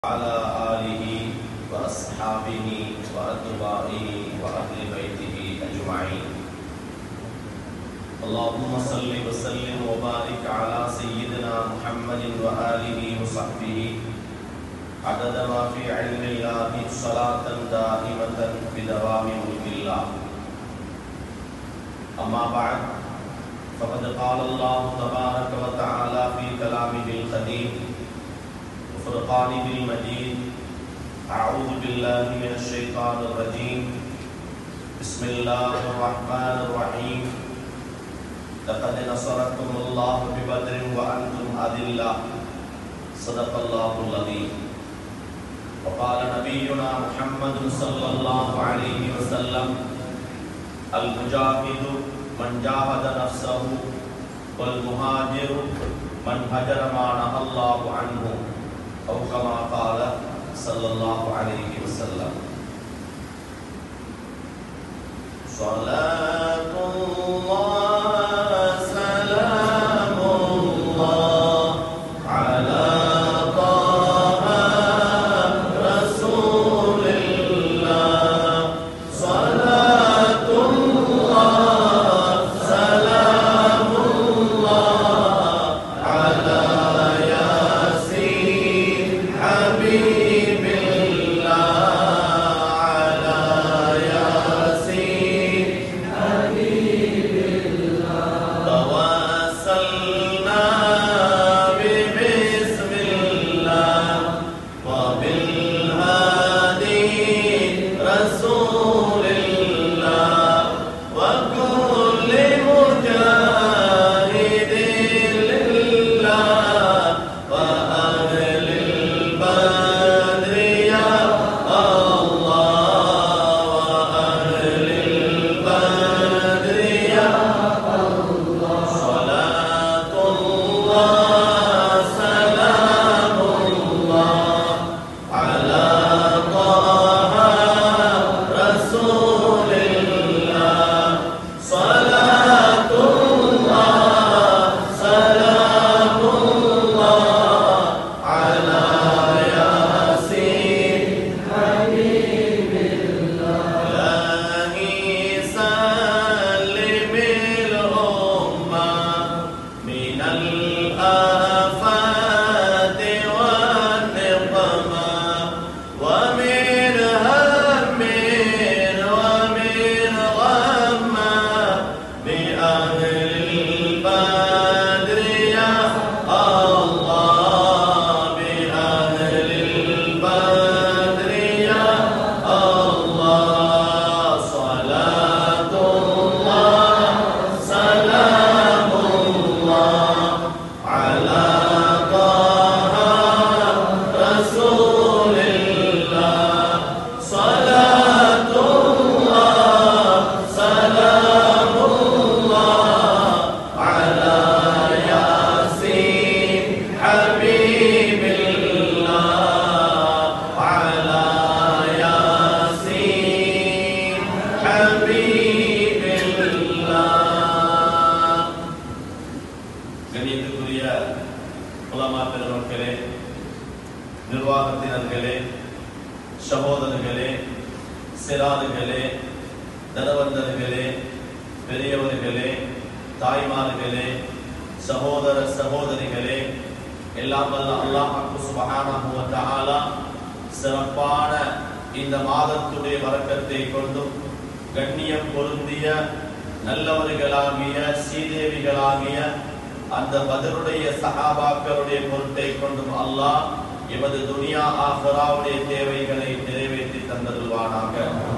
وعلى آله وأصحابه وأتباعه وأهل بيته أجمعين اللهم صل وسلم وبارك على سيدنا محمد وآله وصحبه عدد ما في علم الله صلاة دائمة بدوام ملك الله أما بعد فقد قال الله تبارك وتعالى في كلامه القديم وفرقانه المجيد أعوذ بالله من الشيطان الرجيم بسم الله الرحمن الرحيم لقد نصركم الله ببدر وأنتم أذلة صدق الله العظيم وقال نبينا محمد صلى الله عليه وسلم المجاهد من جاهد نفسه والمهاجر من هجر ما نهى الله عنه أو كما قال صلى الله عليه وسلم صلاة الله سلام الله على طه رسول الله صلاة الله سلام الله على ياسين حبيب الله على ياسين توسلنا ببسم الله وبالهادي رسول الله وكل مجاهد لله وأهل البدر يا الله وأهل البدر يا صلاة الله سلام الله على طه رسول الله صلاة الله سلام الله على ياسين حبيب الله سلم الأمة من الآفات والنقمة ومن هم ومن غم بأهل البدر يا الله بأهل البدر يا الله صلاة الله سلام الله على طه رسول الله صلاة الله سلام الله على ياسين حبيب الله على ياسين حبيب الله கணியத்துக்குரிய உலமா பெருமக்களே நிர்வாகத்தினர்களே சகோதரர்களே சிறார்களே தனவந்தர்களே பெரியவர்களே தாய்மார்களே சகோதர சகோதரிகளே எல்லாம் வல்ல அல்லாஹ் சுபஹானஹு வ தஆலா சிறப்பான இந்த மாதத்துடைய வரக்கத்தை கொண்டும் கண்ணியம் பொருந்திய நல்லவர்களாகிய சீதேவிகளாகிய அந்த பதிலுடைய சகாபாக்களுடைய பொருட்டை கொண்டும் அல்லாஹ் எமது துனியா ஆஹராவுடைய தேவைகளை நிறைவேற்றி தந்தருள்வானாக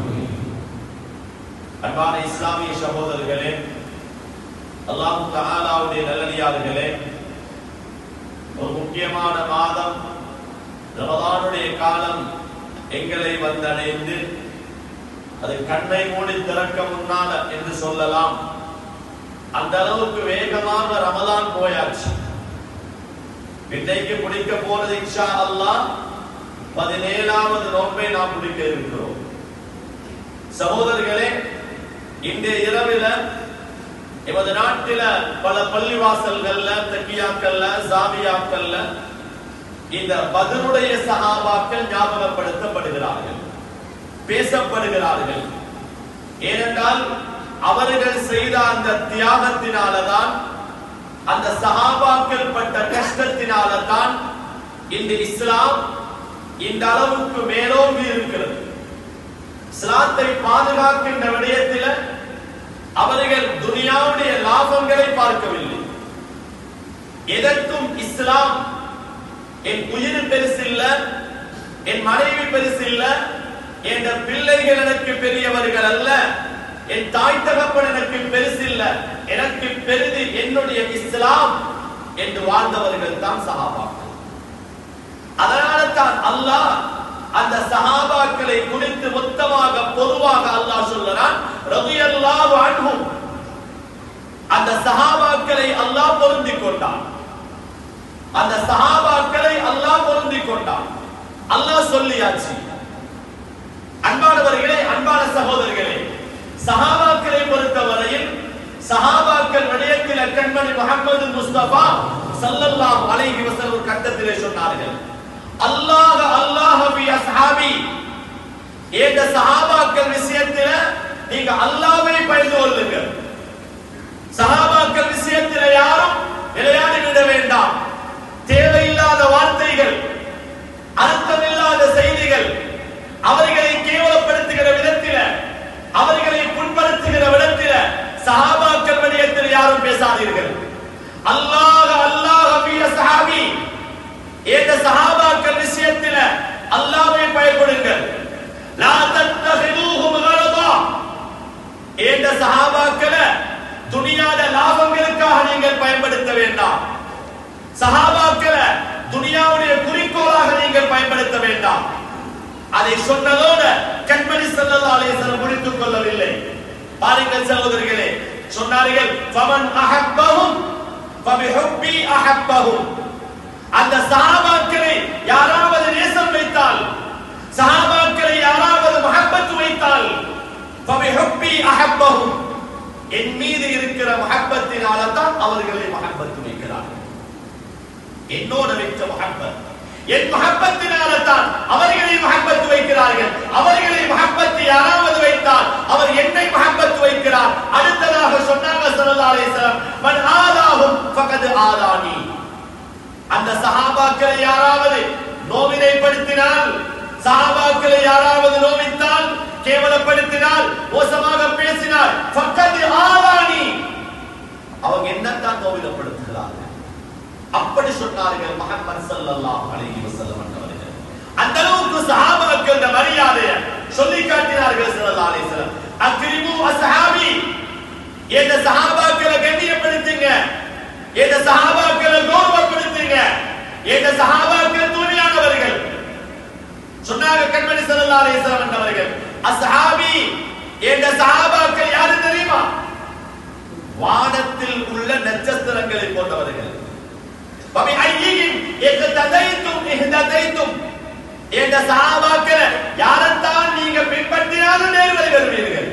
அன்பான இஸ்லாமிய சகோதரர்களே அல்லாஹ் தஆலாவுடைய நல்லடியார்களே ஒரு முக்கியமான மாதம் ரமதானுடைய காலம் எங்களை வந்தடைந்து அது கண்ணை மூடி திறக்க முன்னால என்று சொல்லலாம் அந்த அளவுக்கு வேகமாக ரமதான் போயாச்சு இன்றைக்கு பிடிக்க போறது இன்ஷா அல்லாஹ் பதினேழாவது நோன்பை நாம் பிடிக்க இருக்கிறோம் சகோதரர்களே இன்றைய இரவில எமது நாட்டில பல பள்ளிவாசல்கள்ல தக்கியாக்கள்ல ஜாமியாக்கள்ல இந்த பதிலுடைய சகாபாக்கள் ஞாபகப்படுத்தப்படுகிறார்கள் பேசப்படுகிறார்கள் ஏனென்றால் அவர்கள் செய்த அந்த தியாகத்தினாலதான் அந்த சகாபாக்கள் பட்ட கஷ்டத்தினாலதான் இந்த இஸ்லாம் இந்த அளவுக்கு மேலோங்கி இருக்கிறது இஸ்லாத்தை பாதுகாக்கின்ற விடயத்தில் அவர்கள் துனியாவுடைய லாபங்களை பார்க்கவில்லை எதற்கும் இஸ்லாம் என் உயிர் பெருசில்ல என் மனைவி பெருசில்ல என் பிள்ளைகள் எனக்கு பெரியவர்கள் அல்ல என் தாய் தகப்பன் எனக்கு பெருசில்ல எனக்கு பெரிது என்னுடைய இஸ்லாம் என்று வாழ்ந்தவர்கள் தான் சஹாபாக்கள் அதனால தான் அல்லாஹ் அந்த சஹாபாக்களை குறித்து மொத்தமாக பொதுவாக அல்லாஹ் சொல்லுறான் ரலியல்லாஹு அன்ஹும் அந்த சஹாபாக்களை அல்லாஹ் பொருந்திக் கொண்டான் அந்த சஹாபாக்களை அல்லாஹ் பொருந்திக் கொண்டான் அல்லாஹ் சொல்லியாச்சு அன்பானவர்களே அன்பான சகோதரர்களே சஹாபாக்களை பொறுத்தவரையில் சஹாபாக்கள் விடயத்தில் கண்மணி முகமது முஸ்தபா சல்லல்லாஹு அலைஹி வஸல்லம் ஒரு கட்டத்திலே சொன்னார்கள் அல்லாஹ் அல்லாஹ் பி அஸ்ஹாபி இந்த சஹாபாக்கள் விஷயத்தில் நீங்க அல்லாஹ்வை பயந்து கொள்ளுங்க சஹாபாக்கள் விஷயத்தில் யாரும் விளையாடி விட வேண்டாம் தேவையில்லாத வார்த்தைகள் அர்த்தமில்லாத செய்திகள் அவர்களை கேவலப்படுத்துகிற விதத்தில அவர்களை புண்படுத்துகிற விதத்தில சஹாபாக்கள் விடயத்தில் யாரும் பேசாதீர்கள் அல்லாஹ் அல்லாஹ் பி அஸ்ஹாபி இந்த சஹாபாக்கள் விஷயத்தில் அல்லாஹ்வை பயப்படுங்கள் லா தத்தஹிதுஹும் கலதா இந்த சஹாபாக்களை துனியாத லாபங்களுக்காக நீங்கள் பயன்படுத்த வேண்டாம் சஹாபாக்களை துனியாவுடைய குறிக்கோளாக நீங்கள் பயன்படுத்த வேண்டாம் அதை சொன்னதோடு கண்மணி ஸல்லல்லாஹு அலைஹி வஸல்லம் முடித்துக் கொள்ளவில்லை பாருங்கள் சகோதரர்களே சொன்னார்கள் ஃபமன் அஹப்பஹும் ஃபபிஹுப்பி அஹப்பஹும் அந்த சஹாபாக்களை யாராவது நேசம் வைத்தால் சஹாபாக்களை யாராவது மஹப்பத் வைத்தால் ஃபபிஹுப்பி அஹப்பஹும் என் மீது இருக்கிற மஹப்பத்தினால தான் அவர்களை மஹப்பத் வைக்கிறார்கள் என்னோட வைத்த மஹப்பத் என் மஹப்பத்தினால தான் அவர்களை மஹப்பத் வைக்கிறார்கள் அவர்களை மஹப்பத் யாராவது வைத்தால் அவர் என்னை மஹப்பத் வைக்கிறார் அடுத்ததாக சொன்னாங்க ஸல்லல்லாஹு அலைஹி வஸல்லம் மன் ஆதாஹும் ஃபகத் ஆதானி அந்த சஹாபாக்களை யாராவது நோவினைப்படுத்தினால் சஹாபாக்களை யாராவது நோவித்தால் கேவலப்படுத்தினால் மோசமாக பேசினால் ஃபகத் ஆதானி அவங்க என்னத்தான் நோவினப்படுத்துகிறார்கள் அப்படி சொன்னார்கள் முஹம்மது ஸல்லல்லாஹு அலைஹி வஸல்லம் அவர்கள் அந்த அளவுக்கு சஹாபாக்கள் இந்த மரியாதையை சொல்லி காட்டினார்கள் ஸல்லல்லாஹு அலைஹி வஸல்லம் அக்ரிமு அஸ்ஹாபி இந்த சஹாபாக்களை கண்ணியப்படுத்துங்க இந்த சஹாபாக்களை கௌரவப்படுத்துங்க இந்த சஹாபாக்கள் தூய்மையானவர்கள் சொன்னாங்க கண்மணி ஸல்லல்லாஹு அலைஹி வஸல்லம் அவர்கள் அஸ்ஹாபி இந்த சஹாபாக்கள் யாரு தெரியுமா வானத்தில் உள்ள நட்சத்திரங்களை போன்றவர்கள் வபிஐயிஹிம் இஹ்ததைத்தும் இஹ்ததைத்தும் இந்த சஹாபாக்களை யாரைத்தான் நீங்க பின்பற்றினாலும் நேர்வழி வருவீர்கள்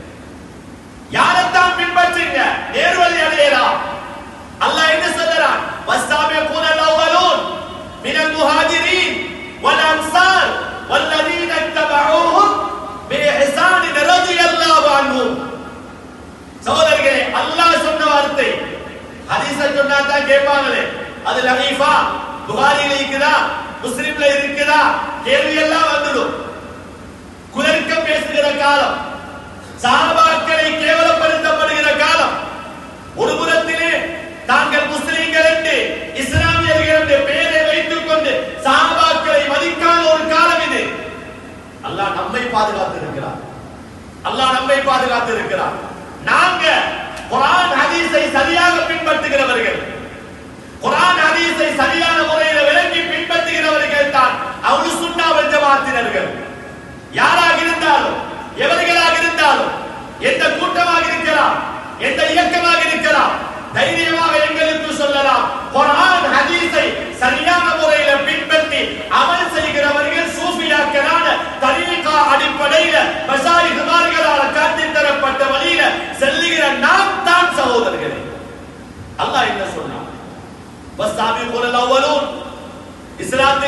யாரைத்தான் பின்பற்றுங்க நேர்வழி அடையலாம் அல்லாஹ் என்ன சொல்றான் வஸ்தாபிகூன அல்-அவ்வலூன் மினல் முஹாஜிரீன் வல் அன்சார் والذين اتبعوهم بإحسان رضي الله عنهم சகோதரர்களே அல்லாஹ் சொன்ன வார்த்தை ஹதீஸ சொன்னா தான் கேட்பாங்களே அது லஹீஃபா புகாரில இருக்குதா முஸ்லிம்ல இருக்குதா கேள்வி எல்லாம் வந்துடும் குதர்க்கம் பேசுகிற காலம் சாபாக்களை கேவலப்படுத்தப்படுகிற காலம் ஒரு புறத்திலே தாங்கள் முஸ்லிம்கள் என்று இஸ்லாமியர்கள் என்று பெயரை வைத்துக் கொண்டு சாபாக்களை மதிக்காத ஒரு காலம் இது அல்லாஹ் நம்மை பாதுகாத்து இருக்கிறார் அல்லாஹ் நம்மை பாதுகாத்து இருக்கிறார் நாங்க குர்ஆன் ஹதீஸை சரியாக பின்பற்றுகிறவர்கள் குர்ஆன் ஹதீஸை சரியான முறையில் விளங்கி பின்பற்றுகிறவர்கள் தான் அவுலு சுன்னா வல் ஜமாத்தினர்கள் யாராக இருந்தாலும் எவர்களாக இருந்தாலும் எந்த கூட்டமாக இருக்கலாம் எந்த இயக்கமாக இருக்கலாம் தைரியமாக எங்களுக்கு சொல்லலாம் குர்ஆன் ஹதீஸை சரியான முறையில் பின்பற்றி அமல் செய்கிறவர்கள் சூஃபியாக்களான தரீகா அடிப்படையில மசாயிகுமார்களால் காட்டித் தரப்பட்ட வழியில செல்லுகிற நாம் தான் சகோதரர்களே அல்லாஹ் என்ன சொன்னான் வஸ்தாபிகூன அவ்வலூன் இஸ்லாத்தில்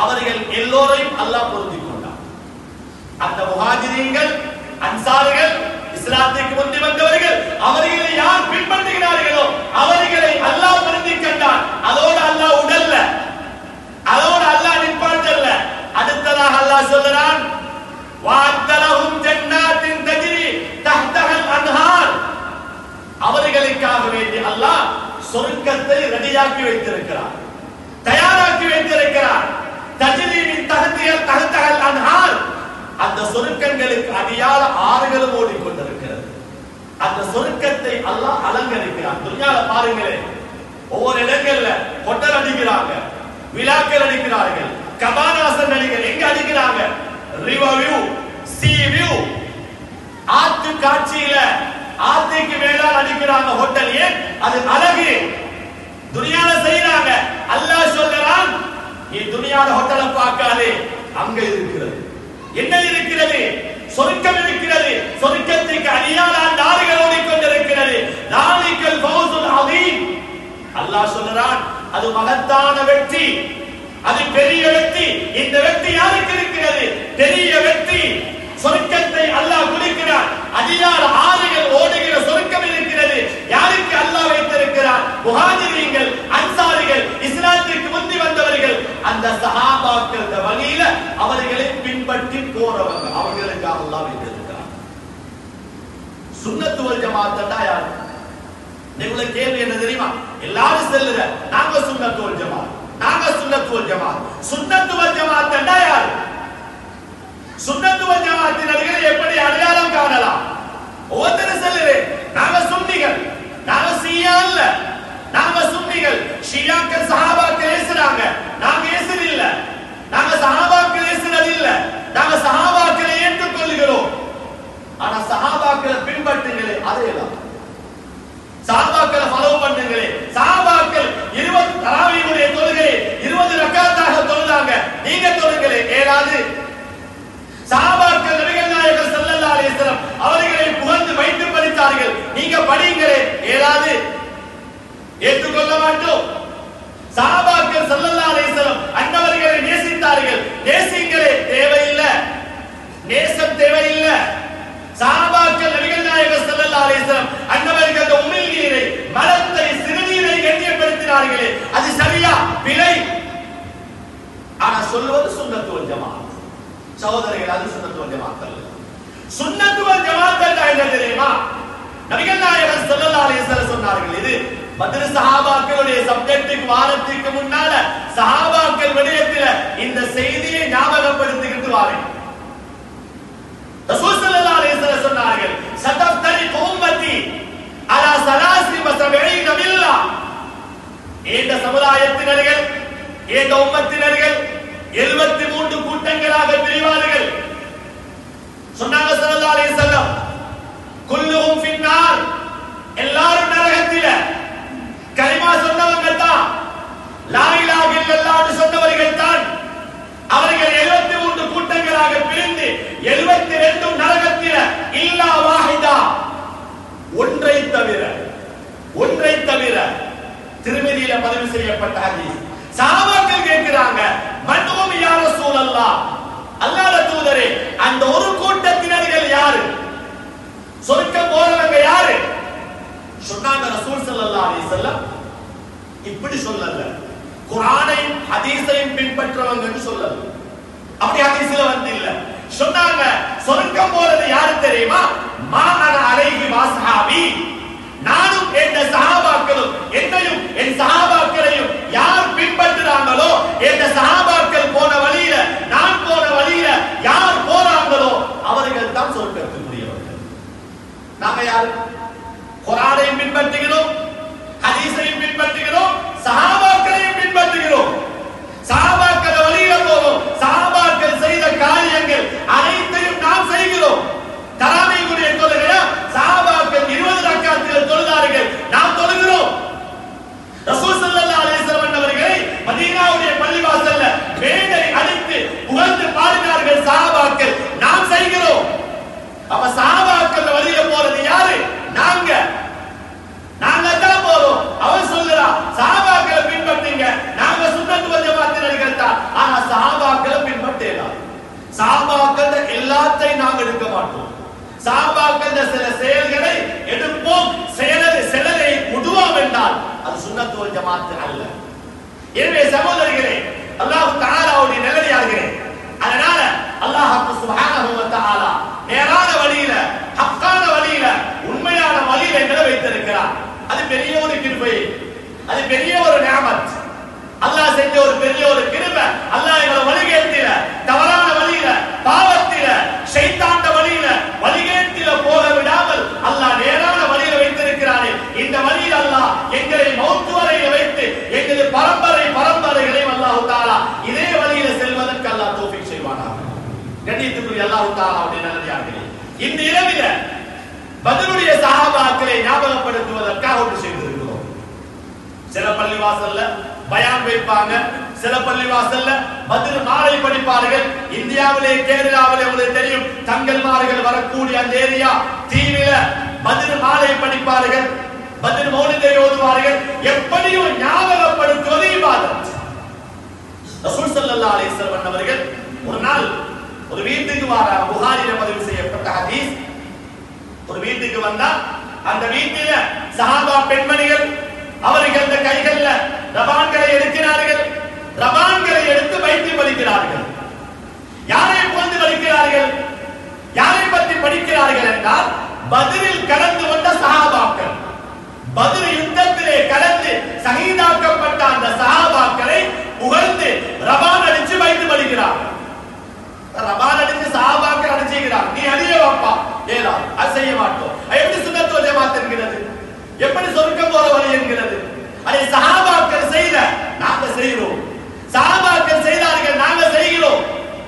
அவர்கள் எல்லோரையும் அல்லாஹ் பொருந்திக் கொண்டார் அந்த முஹாஜிரீன்கள் அன்சார்கள் இஸ்லாத்திற்கு முந்தி வந்தவர்கள் அவர்களை யார் பின்பற்றுகிறார்களோ அவர்களை அல்லாஹ் பொருந்திக் கண்டான் அதோடு அல்லாஹ் உடல்ல அதோடு அல்லாஹ் நிற்பாட்டல்ல அடுத்ததாக அல்லாஹ் சொல்கிறான் வாத்தலஹும் ஜன்னாத்தின் தஜ்ரி தஹ்தஹல் அன்ஹார் அவர்களுக்காக வேண்டி அல்லாஹ் சொர்க்கத்தை ரெடியாக்கி வைத்திருக்கிறார் தயாராக்கி வைத்திருக்கிறார் தஜ்ரீவின் தகுதிகள் தகுத்தகல் அன்ஹார் அந்த சொருக்கங்களுக்கு அடியால ஆறுகளும் ஓடிக்கொண்டிருக்கிறது அந்த சொருக்கத்தை அல்லாஹ் அலங்கரிக்கிறான் துன்யால பாருங்களேன் ஒவ்வொரு இடங்கள்ல கொட்டல் அடிக்கிறாங்க விழாக்கள் அடிக்கிறார்கள் கபானாசன் அடிக்கிறாங்க எங்க அடிக்கிறாங்க ரிவர் வியூ சி வியூ ஆத்து காட்சியில ஆத்துக்கு மேலால் அடிக்கிறாங்க ஹோட்டல் ஏன் அது அழகு துனியால செய்யறாங்க அல்லாஹ் சொல்றான் நீ துனியால ஹோட்டலை பார்க்காதே அங்க இருக்கிறது என்ன இருக்கிறது சொர்க்கம் இருக்கிறது சொர்க்கத்துக்கு அடியால் அந்த ஆறுகள் ஓடிக்கொண்டிருக்கிறது நாளிக்கல் பௌசுல் அதீம் அல்லாஹ் சொல்றான் அது மகத்தான வெற்றி அது பெரிய வெற்றி இந்த வெற்றி யாருக்கு இருக்கிறது பெரிய வெற்றி சொர்க்கத்தை அல்லாஹ் கொடுக்கிறார் அதிகார ஆறுகள் ஓடுகிற சொர்க்கம் இருக்கிறது யாருக்கு அல்லாஹ் வைத்திருக்கிறார் முஹாஜிரீன்கள் அன்சாரிகள் இஸ்லாத்திற்கு முந்தி வந்தவர்கள் அந்த சஹாபாக்கள் வழியில அவர்களை பின்பற்றி போறவங்க அவர்களுக்காக அல்லாஹ் வைத்திருக்கிறார் சுன்னத்து வல் ஜமாத்தா யார் நீங்கள கேள்வி என்ன தெரியுமா எல்லாரும் செல்லுற நாங்க சுன்னத்து வல் ஜமாத் நாங்க சுன்னத்து வல் ஜமாத் சுன்னத்து வல் ஜமாத்தா யார் சுன்னத்து வல் ஜமாத்தினர்களை எப்படி அடையாளம் காணலாம் ஒவ்வொருத்தரும் செல்லுறேன் நாங்க சுன்னிகள் நாங்க சியா இல்ல நாங்க சுன்னிகள் ஷியாக்கள் சஹாபாக்கள் ஏசுறாங்க நாங்க ஏசுறது இல்ல நாங்க சஹாபாக்கள் ஏசுறது இல்ல நாங்க சஹாபாக்களை ஏற்றுக்கொள்கிறோம் ஆனா சஹாபாக்களை பின்பற்றுங்களே அதையெல்லாம் சஹாபாக்களை ஃபாலோ பண்ணுங்களே சஹாபாக்கள் 20 தராவீஹுடைய தொழுகை 20 ரக்காத்தாக தொழுதாங்க நீங்க தொழுங்களே ஏழாவது சஹாபாக்கள் நபிகள் நாயகர் ஸல்லல்லாஹு அலைஹி வஸல்லம் அவர்களை புகழ்ந்து வைத்து படித்தார்கள் நீங்க படிங்களே ஏழாவது ஏற்றுக்கொள்ள மாட்டோம் சஹாபாக்கள் ஸல்லல்லாஹு அலைஹி வஸல்லம் அன்னவர்களை நேசித்தார்கள் நேசிங்களே தேவையில்லை நேசம் தேவையில்லை சஹாபாக்கள் நபிகள் நாயகர் ஸல்லல்லாஹு அலைஹி வஸல்லம் அன்னவர்கள் அந்த உமிழ் நீரை மலத்தை சிறுநீரை கண்ணியப்படுத்தினார்களே அது சரியா பிழை ஆனா சொல்வது சுன்னத்து வல் ஜமாத் சகோதரர்கள் அது சுன்னத்து வல் ஜமாத் அல்ல சுன்னத்து வல் ஜமாத் என்றால் என்ன தெரியுமா நபிகள் நாயகர் ஸல்லல்லாஹு அலைஹி வஸல்லம் சொன்னார்கள் இது பத்ர் சஹாபாக்களுடைய சப்ஜெக்ட்டுக்கு வாரத்துக்கு முன்னால சஹாபாக்கள் விடயத்துல இந்த செய்தியை ஞாபகப்படுத்திக்கிட்டு வாரேன் ரசூல் ஸல்லல்லாஹு அலைஹி வஸல்லம் சொன்னார்கள் சதஃப்தரி உம்மத்தி அலா சலாசி வ சபஈன மில்லா இந்த சமுதாயத்தினர்கள் இந்த உம்மத்தினர்கள் 73 கூட்டங்களாக பிரிவார்கள் சொன்னாங்க ஸல்லல்லாஹு அலைஹி வஸல்லம் குல்லுஹும் ஃபின்னார் எல்லாரும் நரகத்தில கலிமா சொன்னவங்க தான் லா இலாஹ இல்லல்லாஹ் சொன்னவர்கள் தான் அவர்கள் 73 கூட்டங்களாக பிரிந்து 72 நரகத்தில இல்லா வாஹிதா ஒன்றை தவிர ஒன்றை தவிர திருமதியில பதிவு செய்யப்பட்ட ஹதீஸ் சஹாபாக்கள் கேட்கிறாங்க மன்ஹும் யா ரசூலல்லாஹ் அல்லாஹ்வுடைய தூதரே அந்த ஒரு கூட்டத்தினர்கள் யாரு சொர்க்கம் போறவங்க யாரு சொன்னாங்க ரசூல் ஸல்லல்லாஹு அலைஹி வஸல்லம் இப்படி சொல்லல குர்ஆனையும் ஹதீஸையும் பின்பற்றவங்கன்னு சொல்லல அப்படி ஹதீஸ்ல வந்து இல்ல சொன்னாங்க சொர்க்கம் போறது யாரு தெரியுமா மா அன அலைஹி வாஸ்ஹாபி நானும் என் சஹாபாக்களும் என்னையும் என் சஹாபாக்களையும் யார் பின்பற்றுறாங்களோ என் சஹாபாக்கள் போன வழியில நான் போன வழியில யார் போறாங்களோ அவர்கள் தான் சொர்க்கத்துக்குரியவர்கள் நாம யாரு குரானையும் பின்பற்றுகிறோம் ஹதீஸையும் பின்பற்றுகிறோம் சஹாபாக்களையும் பின்பற்றுகிறோம் சஹாபாக்கள் வழியில போறோம் சஹாபாக்கள் செய்த காரியங்கள் அனைத்தையும் நாம் செய்கிறோம் தராமையுடைய தொழுகையா சஹாபாக்கள் 20 ரக்காத்தில் தொழுதார்கள் நாம் தொழுகிறோம் ரசூல் எடுக்க மாட்டோம் சஹாபாக்கள் சில செயல்களை எடுப்போம் செயலை செயலை விடுவோம் என்றால் அது சுன்னத்துவல் ஜமாத்து அல்ல எனவே சகோதரிகளே அல்லாஹ் தஆலாவுடைய நல்லடியார்களே அதனால அல்லாஹ் சுப்ஹானஹு வ தஆலா நேரான வழியில ஹக்கான வழியில உண்மையான வழியில எங்களை வைத்திருக்கிறார் அது பெரிய ஒரு கிருபை அது பெரிய ஒரு நியாமத் அல்லாஹ் செஞ்ச ஒரு பெரிய ஒரு கிருபை அல்லாஹ் எங்களை வழிகேட்டில தவறான வழியில பாவத்தில ஷைத்தாண்ட வழியில வழிகேட்டில போக விடாமல் அல்லாஹ் நேரான வழியில வைத்திருக்கிறானே இந்த வழியில் அல்லாஹ் எங்களை மௌத்து வரையில வைத்து எங்களது பரம்பரை பரம்பரைகளையும் அல்லாஹ் தாலா இதே வழியில செல்வதற்கு அல்லாஹ் தௌஃபீக் செய்வானாக கண்ணியத்துக்குரிய அல்லாஹ் தாலா அப்படி நல்லதார்களே இந்த இரவில பதிலுடைய சஹாபாக்களை ஞாபகப்படுத்துவதற்காக ஒன்று செய்திருக்கிறோம் சில பள்ளிவாசல்ல பயான் வைப்பாங்க சில பள்ளிவாசல்ல பதில் மாலை படிப்பார்கள் இந்தியாவிலே கேரளாவிலே உங்களுக்கு தெரியும் தங்கல்மார்கள் வரக்கூடிய அந்த ஏரியா தீவில பதில் மாலை படிப்பார்கள் பதில் மௌலிதை ஓதுவார்கள் எப்படியும் ஞாபகப்படுத்துவது இபாதத் ரசூல் ஸல்லல்லாஹு அலைஹி வஸல்லம் அவர்கள் ஒரு நாள் ஒரு வீட்டுக்கு வர புகாரில பதிவு செய்யப்பட்ட ஹதீஸ் ஒரு வீட்டுக்கு வந்தா அந்த வீட்டில சஹாபா பெண்மணிகள் அவர்கள் அந்த கைகள்ல ரபான்களை எடுக்கிறார்கள் ரபான்களை எடுத்து வைத்து படிக்கிறார்கள் யாரை புகழ்ந்து படிக்கிறார்கள் யாரை பற்றி படிக்கிறார்கள் என்றால் பதிலில் கலந்து கொண்ட சஹாபாக்கள் பதில் யுத்தத்திலே கலந்து சகிதாக்கப்பட்ட அந்த சஹாபாக்களை புகழ்ந்து ரபான் அடிச்சு வைத்து படிக்கிறார்கள் ரபான் அடிச்சு சஹாபாக்கள் அடிச்சுக்கிறார் நீ அழிய வாப்பா ஏலா அது செய்ய மாட்டோம் அது எப்படி சுண்ணத்துவ ஜமாத் என்கிறது எப்படி சொர்க்கம் போற வழி என்கிறது அதை சஹாபாக்கள் செய்த நாங்க செய்கிறோம் சஹாபாக்கள் செய்தார்கள் நாங்க செய்கிறோம்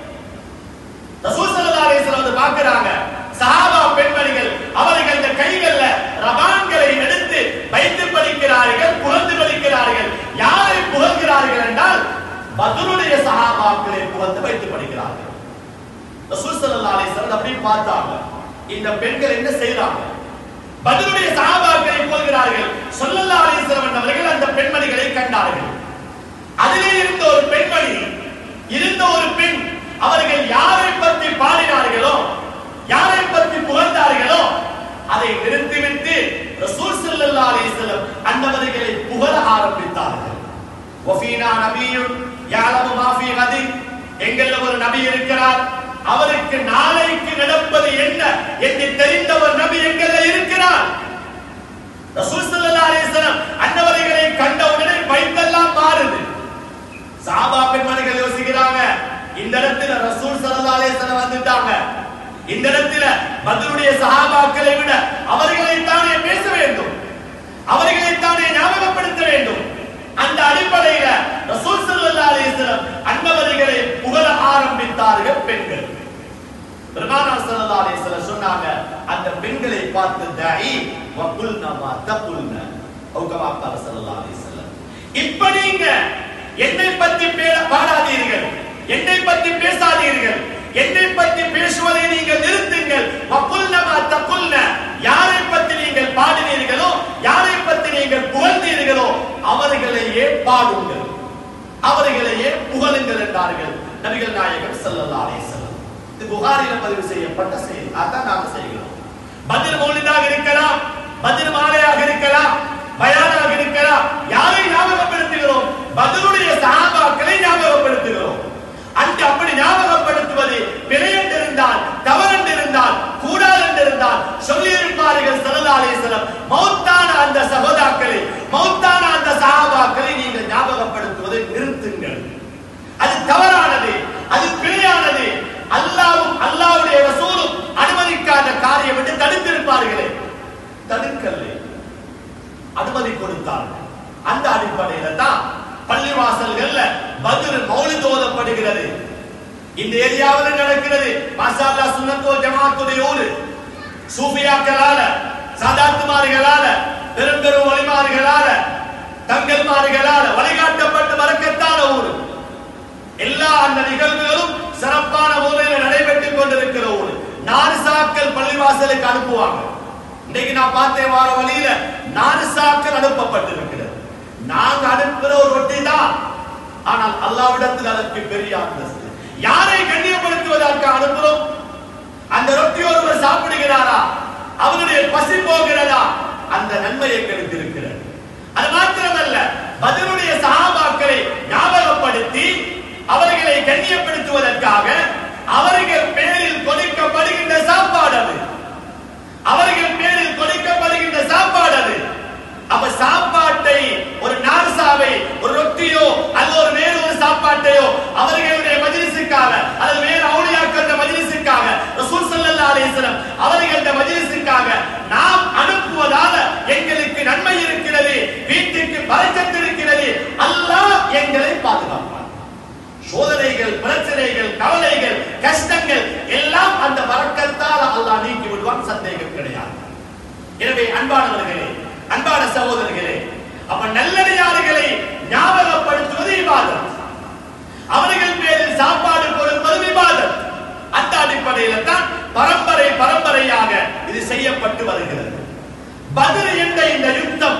ரசூல் ஸல்லல்லாஹு அலைஹி வஸல்லம் வந்து பார்க்கறாங்க சஹாபா பெண்மணிகள் அவர்கள் இந்த கைகள்ல ரபான்களை எடுத்து வைத்து படிக்கிறார்கள் புகழ்ந்து படிக்கிறார்கள் யாரை புகழ்கிறார்கள் என்றால் பத்ருடைய சஹாபாக்களை புகழ்ந்து வைத்து படிக்கிறார்கள் ரசூல் ஸல்லல்லாஹு அலைஹி வஸல்லம் அப்படி பார்த்தாங்க இந்த பெண்கள் என்ன செய்றாங்க பதிலுடைய சஹாபாக்களை புகழ்கிறார்கள் ஸல்லல்லாஹு அலைஹி வஸல்லம் அவர்கள் அந்த பெண்மணிகளை கண்டார்கள் அதிலே இருந்த ஒரு பெண்மணி இருந்த ஒரு பெண் அவர்கள் யாரை பற்றி பாடினார்களோ யாரை பற்றி புகழ்ந்தார்களோ அதை நிறுத்திவிட்டு ரசூல் ஸல்லல்லாஹு அலைஹி வஸல்லம் அன்னவர்களை புகழ ஆரம்பித்தார்கள் வஃபீனா நபியுன் யஅலமு மா ஃபீ கதி எங்கள்ல ஒரு நபி இருக்கிறார் அவருக்கு நாளைக்கு நடப்பது என்ன என்று தெரிந்த ஒரு நபி எங்கள்ல இருக்கிறார் ரசூல் ஸல்லல்லாஹு அலைஹி வஸல்லம் அன்னவர்களை கண்ட உடனே பயத்தெல்லாம் மாறுது சாபா பெண்மணிகள் யோசிக்கிறாங்க இந்த இடத்துல ரசூல் ஸல்லல்லாஹு அலைஹி வஸல்லம் வந்துட்டாங்க இந்த இடத்துல பதிலுடைய சஹாபாக்களை விட அவர்களை தானே பேச வேண்டும் அவர்களை தானே ஞாபகப்படுத்த வேண்டும் அந்த அடிப்படையில ரசூல் ஸல்லல்லாஹு அலைஹி வஸல்லம் அன்னவர்களை புகழ ஆரம்பித்தார்கள் பெண்கள் பெருமானார் ஸல்லல்லாஹு அலைஹி வஸல்லம் சொன்னாங்க அந்த பெண்களை பார்த்து தஇ வ குல்ன மா தகுல்ன அவு கமா கால ஸல்லல்லாஹு அலைஹி வஸல்லம் இப்ப நீங்க என்னை பத்தி பே- பாடாதீர்கள் என்னை பத்தி பேசாதீர்கள் என்னை பத்தி பேசுவதை நீங்கள் நிறுத்துங்கள் வ குல்ன மா தகுல்ன யாரை பத்தி நீங்கள் பாடினீர்களோ யாரை பத்தி நீங்கள் புகழ்ந்தீர்களோ அவர்களையே பாடுங்கள் அவர்களையே புகழுங்கள் என்றார்கள் நபிகள் நாயகம் ஸல்லல்லாஹு அலைஹி வஸல்லம் இது புகாரில பதிவு செய்யப்பட்ட செய்தி அதான் நாம செய்கிறோம் பதில் மௌலிதாக இருக்கலாம் பதில் மாலையாக இருக்கலாம் பயானாக இருக்கலாம் யாரை ஞாபகப்படுத்துகிறோம் பதிலுடைய சஹாபாக்களை ஞாபகப்படுத்துகிறோம் அன்று அப்படி ஞாபகப்படுத்துவது பிழை என்றிருந்தால் தவறென்றிருந்தால் கூடாது என்றிருந்தால் சொல்லியிருப்பார்கள் ஸல்லல்லாஹு அலைஹி வஸல்லம் மௌத்தான அந்த சகோதாக்களை மௌத்தான அந்த சஹாபாக்களை நீங்கள் ஞாபகப்படுத்துவதை நிறுத்துங்கள் அது தவறானது அது பிழையானது அல்லாவும் அல்லாவுடைய ரசூலும் அனுமதிக்காத காரியம் என்று தடுத்திருப்பார்களே தடுக்கலை அனுமதி கொடுத்தார்கள் அந்த அடிப்படையில தான் பள்ளிவாசல்கள்ல பதில் மௌலித் ஓதப்படுகிறது இந்த ஏரியாவில் நடக்கிறது மாஷா அல்லாஹ் சுன்னத் வல் ஜமாத்துடைய ஊரு சூஃபியாக்களால சாதாத்துமார்களால பெரும் பெரும் வழிமார்களால தங்கல்மார்களால வழிகாட்டப்பட்டு வரக்கத்தான ஊரு எல்லா அந்த நிகழ்வுகளும் சிறப்பான முறையில் நடைபெற்றுக் கொண்டிருக்கிற ஊர் நாலு சாக்கள் பள்ளிவாசலுக்கு அனுப்புவாங்க இன்னைக்கு நான் பார்த்தேன் வார வழியில நாலு சாக்கள் அனுப்பப்பட்டிருக்கிறது நாங்க அனுப்புற ஒரு ரொட்டி தான் ஆனால் அல்லாவிடத்தில் அதற்கு பெரிய அந்தஸ்து யாரை கண்ணியப்படுத்துவதற்கு அனுப்புறோம் அந்த ரொட்டி பசி போகிறதா அந்த நன்மை எங்களுக்கு இருக்கிறது அது மாத்திரமல்ல பதிலுடைய சஹாபாக்களை ஞாபகப்படுத்தி அவர்களை கண்ணியப்படுத்துவதற்காக அவர்கள் பேரில் கொடுக்கப்படுகின்ற சாப்பாடு அது அவர்கள் பேரில் கொடுக்கப்படுகின்ற சாப்பாடு அது அப்ப சாப்பாட்டை ஒரு நார்சாவை ஒரு ரொட்டியோ அல்லது ஒரு வேறு ஒரு சாப்பாட்டையோ அவர்களுடைய மஜ்லிஸுக்காக அல்லது வேறு அவுளியாக்கள் மஜ்லிஸுக்காக ரசூல் ஸல்லல்லாஹு அலைஹி வஸல்லம் அவர்களுடைய மஜ்லிஸுக்காக நாம் அனுப்புவதால எங்களுக்கு நன்மை இருக்கிறது வீட்டுக்கு பரக்கத்து இருக்கிறது அல்லாஹ் எங்களை பாதுகாப்பான் சோதனைகள் பிரச்சனைகள் கவலைகள் கஷ்டங்கள் எல்லாம் அந்த வரக்கத்தால் அல்லாஹ் நீக்கி விடுவான் சந்தேகம் கிடையாது எனவே அன்பானவர்களே அன்பான சகோதரர்களே அப்ப நல்லடியார்களை ஞாபகப்படுத்துவது இபாதத் அவர்கள் பேரில் சாப்பாடு கொடுப்பது விவாதம் அந்த அடிப்படையில தான் பரம்பரை பரம்பரையாக இது செய்யப்பட்டு வருகிறது பதில் என்ற இந்த யுத்தம்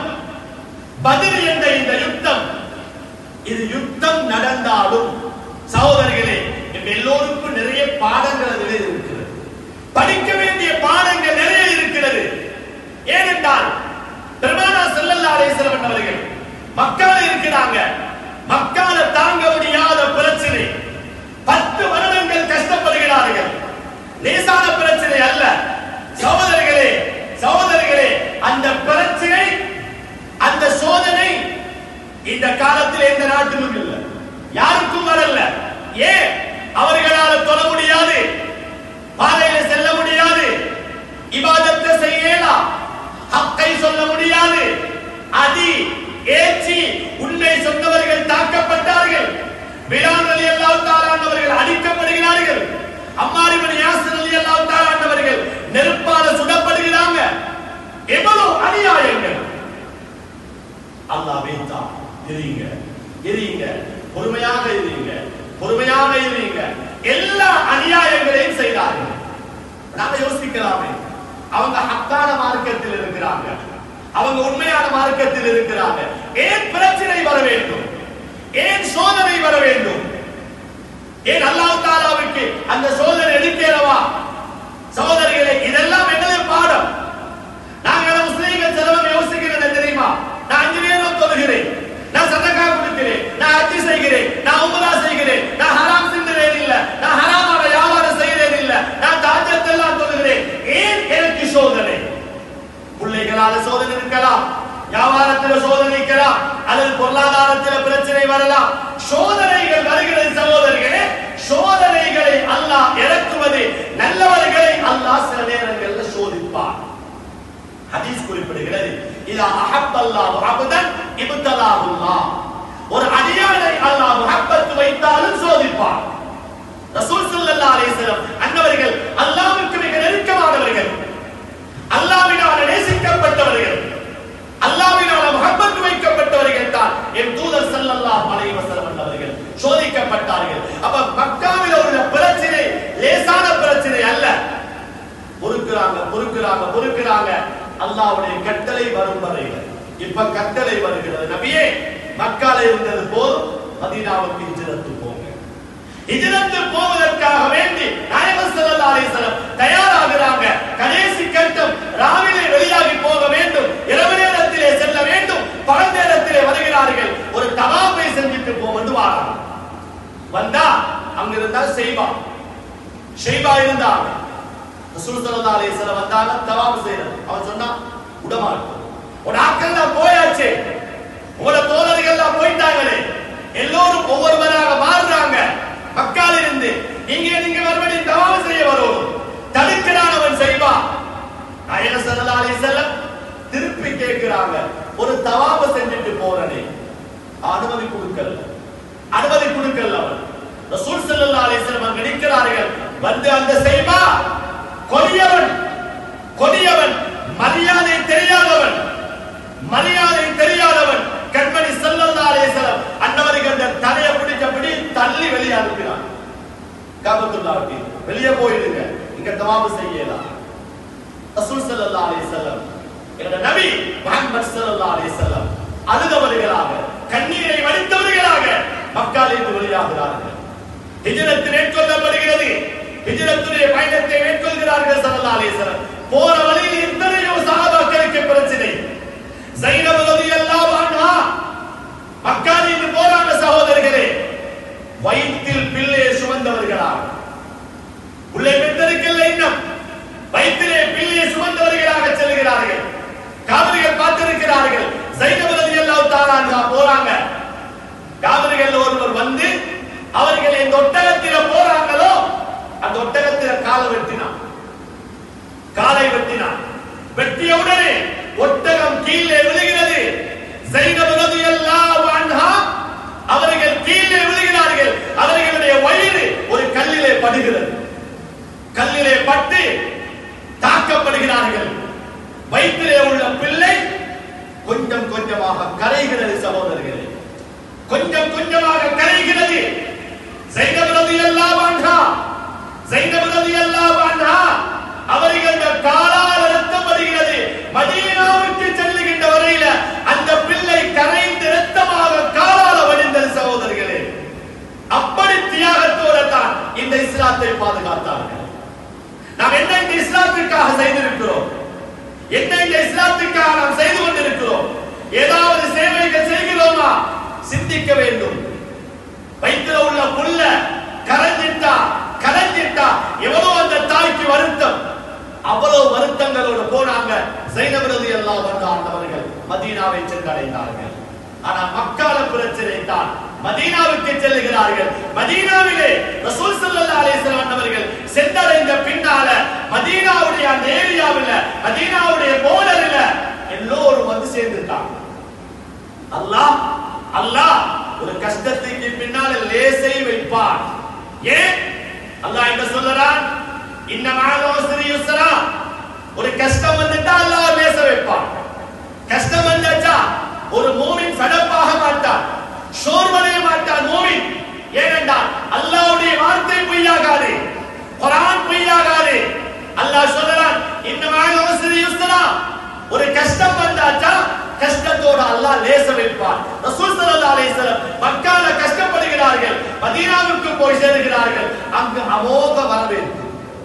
பதில் என்ற இந்த யுத்தம் இது யுத்தம் நடந்தாலும் சகோதரர்களே எங்க எல்லோருக்கும் நிறைய பாடங்கள் அதில் இருக்கிறது படிக்க வேண்டிய பாடங்கள் நிறைய இருக்கிறது ஏனென்றால் பெருமானா ஸல்லல்லாஹு அலைஹி வஸல்லம் அவர்கள் மக்கால இருக்கிறாங்க மக்கால தாங்க முடியாத பிரச்சனை பத்து வருடங்கள் கஷ்டப்படுகிறார்கள் லேசான பிரச்சனை அல்ல சகோதரர்களே சகோதரர்களே அந்த பிரச்சனை அந்த சோதனை இந்த காலத்தில் எந்த நாட்டிலும் இல்லை யாருக்கும் வரல ஏன் அவர்களால் தொழ முடியாது பாதையில செல்ல முடியாது இபாதத்தை செய்யலாம் ஹக்கை சொல்ல முடியாது அதி ஏச்சி உண்மை சொன்னவர்கள் தாக்கப்பட்டார்கள் பிலால் ரலியல்லாஹு தஆலா அன்னவர்கள் அடிக்கப்படுகிறார்கள் அம்மார் இப்னு யாசிர் ரலியல்லாஹு தஆலா அன்னவர்கள் நெருப்பால சுடப்படுகிறாங்க எவ்வளவு அநியாயங்கள் அல்லாஹ் வைத்தான் இருங்க இருங்க பொறுமையாக இருங்க பொறுமையாக இருங்க எல்லா அநியாயங்களையும் செய்தார்கள் நாம யோசிக்கலாமே அவங்க ஹக்கான மார்க்கத்தில் இருக்கிறாங்க அவங்க உண்மையான மார்க்கத்தில் இருக்கிறாங்க ஏன் பிரச்சனை வர வேண்டும் ஏன் சோதனை வர வேண்டும் ஏன் அல்லாஹ் தாலாவுக்கு அந்த சோதனை எடுக்கிறவா சகோதரிகளே இதெல்லாம் எங்களே பாடம் நாங்கள் முஸ்லீம்கள் சிலவங்க யோசிக்கிறது தெரியுமா நான் அஞ்சு நேரம் தொழுகிறேன் நான் சதக்கா கொடுக்கிறேன் நான் அஜி செய்கிறேன் நான் உமரா செய்கிறேன் நான் ஹராம் சிந்துறேன் இல்ல நான் ஹராமான வியாபாரம் செய்கிறேன் இல்ல நான் தாஜத்தெல்லாம் தொழுகிறேன் ஏன் எனக்கு சோதனை பிள்ளைகளால சோதனை இருக்கலாம் வியாபாரத்தில் சோதனை இருக்கலாம் அல்லது பொருளாதாரத்தில் பிரச்சனை வரலாம் சோதனைகள் வருகிறது சகோதரர்களே சோதனைகளை அல்லாஹ் இறக்குவது நல்லவர்களை அல்லாஹ் சில நேரங்களில் சோதிப்பார் ஹதீஸ் குறிப்பிடுகிறது இதா அஹப்பல்லாஹு அப்தன் இப்தலாஹுல்லாஹ் ஒரு அடியானை அல்லாஹ் முஹப்பத் வைத்தாலும் சோதிப்பான் ரசூல் ஸல்லல்லாஹு அலைஹி வஸல்லம் அன்னவர்கள் அல்லாஹ்வுக்கு மிக நெருக்கமானவர்கள் அல்லாஹ்வினால் நேசிக்கப்பட்டவர்கள் அல்லாஹ்வினால் முஹப்பத் வைக்கப்பட்டவர்கள் தான் என் தூதர் ஸல்லல்லாஹு அலைஹி வஸல்லம் அன்னவர்கள் சோதிக்கப்பட்டார்கள் அப்ப மக்காவில் உள்ள பிரச்சனை லேசான பிரச்சனை அல்ல பொறுக்கிறாங்க பொறுக்கிறாங்க பொறுக்கிறாங்க அல்லாஹ்வுடைய கட்டளை வரும் வரையில இப்ப கட்டளை வருகிறது நபியே மக்கால இருந்தது போதும் மதீனாவுக்கு ஹிஜ்ரத்து போங்க ஹிஜ்ரத்து போவதற்காக வேண்டி நாயகம் ஸல்லல்லாஹு அலைஹி வஸல்லம் தயாராகிறாங்க கடைசி கட்டம் ராவிலே வெளியாகி போக வேண்டும் இரவு நேரத்திலே செல்ல வேண்டும் பகல் நேரத்திலே வருகிறார்கள் ஒரு தவாபை செஞ்சுட்டு போவது வாராங்க வந்தா அங்க இருந்தா செய்வா ஷெய்பா இருந்தாங்க ரசூல் ஸல்லல்லாஹு அலைஹி வஸல்லம் வந்தாங்க தவாப் செய்யறது அவன் சொன்னா விடமாட்டோம் ஒரு ஆட்கள் தான் போயாச்சு உங்களோட தோழர்கள் எல்லாம் போயிட்டாங்களே எல்லோரும் ஒவ்வொருவராக மாறுறாங்க மக்கால் இருந்து இங்கே நீங்க மறுபடியும் தவாப் செய்ய வரும் தடுக்கிறான் அவன் செய்வான் நாயக ஸல்லல்லாஹு அலைஹி வஸல்லம் திருப்பி கேட்கிறாங்க ஒரு தவாப செஞ்சுட்டு போறனே அனுமதி கொடுக்கல அனுமதி கொடுக்கல அவன் ரசூல் ஸல்லல்லாஹு அலைஹி வஸல்லம் அங்க நிற்கிறார்கள் வந்து அந்த செய்வா கொடியவன் கொடியவன் மரியாதை தெரியாதவன் மரியாதை தெரியாதவன் கண்மணி ஸல்லல்லாஹு அலைஹி வஸல்லம் அன்னவருக்கு அந்த தலையை பிடிச்சபடி தள்ளி வெளியே அனுப்பினான் காபத்துல்லாஹ்க்கு வெளியே போயிடுங்க இங்க தவாபு செய்யலாம் ரசூல் ஸல்லல்லாஹு அலைஹி வஸல்லம் என்னோட நபி முஹம்மது ஸல்லல்லாஹு அலைஹி வஸல்லம் அழுதவர்களாக கண்ணீரை வடித்தவர்களாக மக்காலிருந்து வெளியாகிறார்கள் ஹிஜ்ரத் மேற்கொள்ளப்படுகிறது ஹிஜ்ரத்துடைய பயணத்தை மேற்கொள்கிறார்கள் ஸல்லல்லாஹு அலைஹி வஸல்லம் போற வழியில் எத்தனையோ சஹாபாக்கள் காலை வெட்டினான் காலை வெட்டினான் வெட்டிய உடனே ஒட்டகம் கீழே விழுகிறது ஜைனப் ரலியல்லாஹு அன்ஹா அவர்கள் கீழே விழுகிறார்கள் அவர்களுடைய வயிறு ஒரு கல்லிலே படுகிறது கல்லிலே பட்டு தாக்கப்படுகிறார்கள் வயிற்றிலே உள்ள பிள்ளை கொஞ்சம் கொஞ்சமாக கரைகிறது சகோதரர்களே கொஞ்சம் கொஞ்சமாக கரைகிறது ஜைனப் ரலியல்லாஹு அன்ஹா ஜைனப் ரலியல்லாஹு அன்ஹா அவர்கள் காலால் ரத்தம் வருகிறது மதீனாவுக்கு செல்லுகின்ற வரையில அந்த பிள்ளை கரைந்து ரத்தமாக காலால வடிந்தது சகோதரர்களே அப்படி தியாகத்தோட தான் இந்த இஸ்லாத்தை பாதுகாத்தார்கள் நாம் என்ன இந்த இஸ்லாத்திற்காக செய்திருக்கிறோம் என்ன இந்த இஸ்லாத்திற்காக நாம் செய்து கொண்டிருக்கிறோம் ஏதாவது சேவைகள் செய்கிறோமா சிந்திக்க வேண்டும் வயிற்றுல உள்ள புல்ல கரைஞ்சிட்டா கரைஞ்சிட்டா எவ்வளவு அந்த தாய்க்கு வருத்தம் அவ்வளவு வருத்தங்களோடு போனாங்க ஜைனப் ரலியல்லாஹு அன்ஹா ஆண்டவர்கள் மதீனாவை சென்றடைந்தார்கள் ஆனா மக்கால பிரச்சனை தான் மதீனாவுக்கு செல்லுகிறார்கள் மதீனாவிலே ரசூல் ஸல்லல்லாஹு அலைஹி வஸல்லம் ஆண்டவர்கள் சென்றடைந்த பின்னால மதீனாவுடைய அந்த ஏரியாவில் மதீனாவுடைய போர்டர்ல எல்லோரும் வந்து சேர்ந்துட்டாங்க அல்லாஹ் அல்லாஹ் ஒரு கஷ்டத்துக்கு பின்னால லேசை வைப்பான் ஏன் அல்லாஹ் என்ன சொல்றான் இன்ன மாலோசரி யுஸ்ரா ஒரு கஷ்டம் வந்துட்டா அல்லாஹ் லேச வைப்பான் கஷ்டம் வந்தாச்சா ஒரு மூமின் சடப்பாக மாட்டான் சோர்வடைய மாட்டான் மூமின் ஏனென்றால் அல்லாஹ்வுடைய வார்த்தை பொய்யாகாது குர்ஆன் பொய்யாகாது அல்லாஹ் சொல்றான் இன்ன மாலோசரி யுஸ்ரா ஒரு கஷ்டம் வந்தாச்சா கஷ்டத்தோட அல்லாஹ் லேச வைப்பான் ரசூல் ஸல்லல்லாஹு அலைஹி வஸல்லம் மக்கால கஷ்டப்படுகிறார்கள் மதீனாவுக்கு போய் சேருகிறார்கள் அங்கு அமோக வரவேற்பு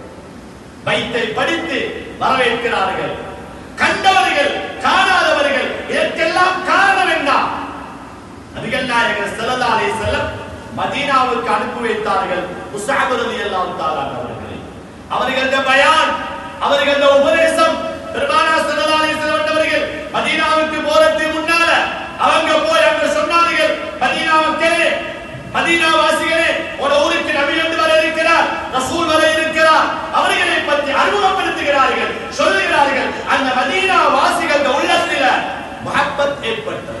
வைத்தை படித்து வரவேற்கிறார்கள் கண்டவர்கள் காணாதவர்கள் இதற்கெல்லாம் காரணம் என்ன நபிகள் நாயகர் ஸல்லல்லாஹு அலைஹி வஸல்லம் மதீனாவுக்கு அனுப்பி வைத்தார்கள் முஸ்அப் ரலியல்லாஹு தஆலா அவர்களை அவர்களுடைய பயான் அவர்களுடைய உபதேசம் பெருமானா ஸல்லல்லாஹு அலைஹி வஸல்லம் அவர்கள் மதீனாவுக்கு போறதுக்கு முன்னால அவங்க போய் அங்க சொன்னார்கள் மதீனா மக்களே மதீனா வாசிகளே ஒரு ஊருக்கு நபி வந்து வர இருக்கிறார் ரசூல் வர இருக்கிறார் அவர்களை பற்றி அறிமுகப்படுத்துகிறார்கள் சொல்லுகிறார்கள் அந்த மதீனா வாசிகள் உள்ளத்தில மஹப்பத் ஏற்பட்டது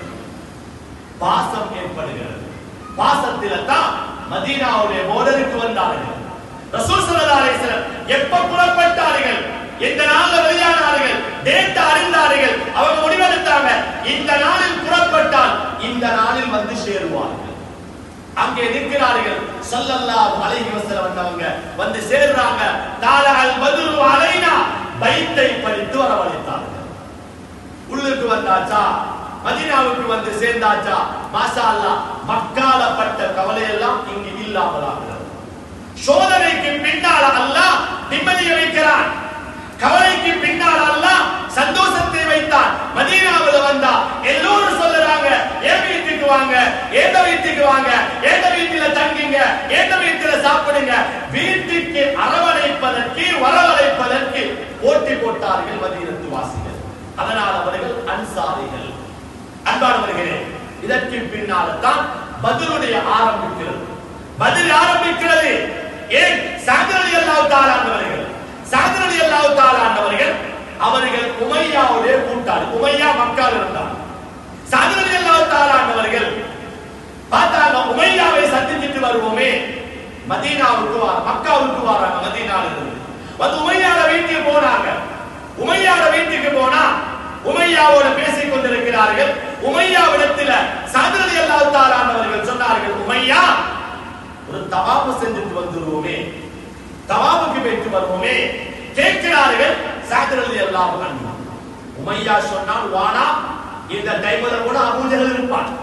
பாசம் ஏற்படுகிறது பாசத்தில தான் மதீனாவுடைய போர்டருக்கு வந்தார்கள் ரசூல் ஸல்லல்லாஹு அலைஹி வஸல்லம் எப்ப புறப்பட்டார்கள் எந்த நாள்ல வெளியானார்கள் டேட் அறிந்தார்கள் அவங்க முடிவெடுத்தாங்க இந்த நாளில் புறப்பட்டால் இந்த நாளில் வந்து சேருவார்கள் அங்கே நிற்கிறார்கள் ஸல்லல்லாஹு அலைஹி வஸல்லம் வந்தவங்க வந்து சேர்றாங்க தால அல் பத்ரு அலைனா பைத்தை படித்து வரவழைத்தார்கள் உள்ளுக்கு வந்தாச்சா மதீனாவுக்கு வந்து சேர்ந்தாச்சா மாஷா அல்லாஹ் மக்கால பட்ட கவலை எல்லாம் இங்கு இல்லாமலாகிறது சோதனைக்கு பின்னால் அல்லாஹ் நிம்மதியை வைக்கிறான் கவலைக்கு பின்னால் அல்லாஹ் சந்தோஷத்தை வைத்தான் மதீனாவுல வந்தா எல்லோரும் சொல்லுறாங்க என் வீட்டுக்கு வாங்க ஏந்த வீட்டுக்கு வாங்க ஏந்த வீட்டுல தங்குங்க ஏந்த வீட்டுல சாப்பிடுங்க வீட்டுக்கு அரவணைப்பதற்கு வரவழைப்பதற்கு போட்டி போட்டார்கள் மதீனத்து வாசிகள் அதனால் அவர்கள் அன்சாரிகள் அன்பானவர்களே இதற்கு பின்னால தான் பதிலுடைய ஆரம்பிக்கிறது பதில் ஆரம்பிக்கிறது ஏன் சாகரலி அல்லாஹ் தாலாண்டவர்கள் சாகரலி அல்லாஹ் தாலாண்டவர்கள் அவர்கள் உமையாவுடைய கூட்டாளி உமையா மக்கால் இருந்தார் சாகரலி அல்லாஹ் தாலாண்டவர்கள் பார்த்தாங்க உமையாவை சந்திச்சுட்டு வருவோமே மதீனாவுக்கு வா மக்காவுக்கு வராங்க மதீனால இருந்து வந்து உமையாட வீட்டுக்கு போனாங்க உமையாட வீட்டுக்கு போனா உமையாவோட பேசிக் கொண்டிருக்கிறார்கள் உமையாவிடத்துல சாதனை அல்லாஹ் தாலானவர்கள் சொன்னார்கள் உமையா ஒரு தவாப்பு செஞ்சுட்டு வந்துருவோமே தவாப்புக்கு போயிட்டு வருவோமே கேட்கிறார்கள் சாதனை அல்லாஹ் உமையா சொன்னால் வானா இந்த டைம்ல கூட அபூஜகல் இருப்பான்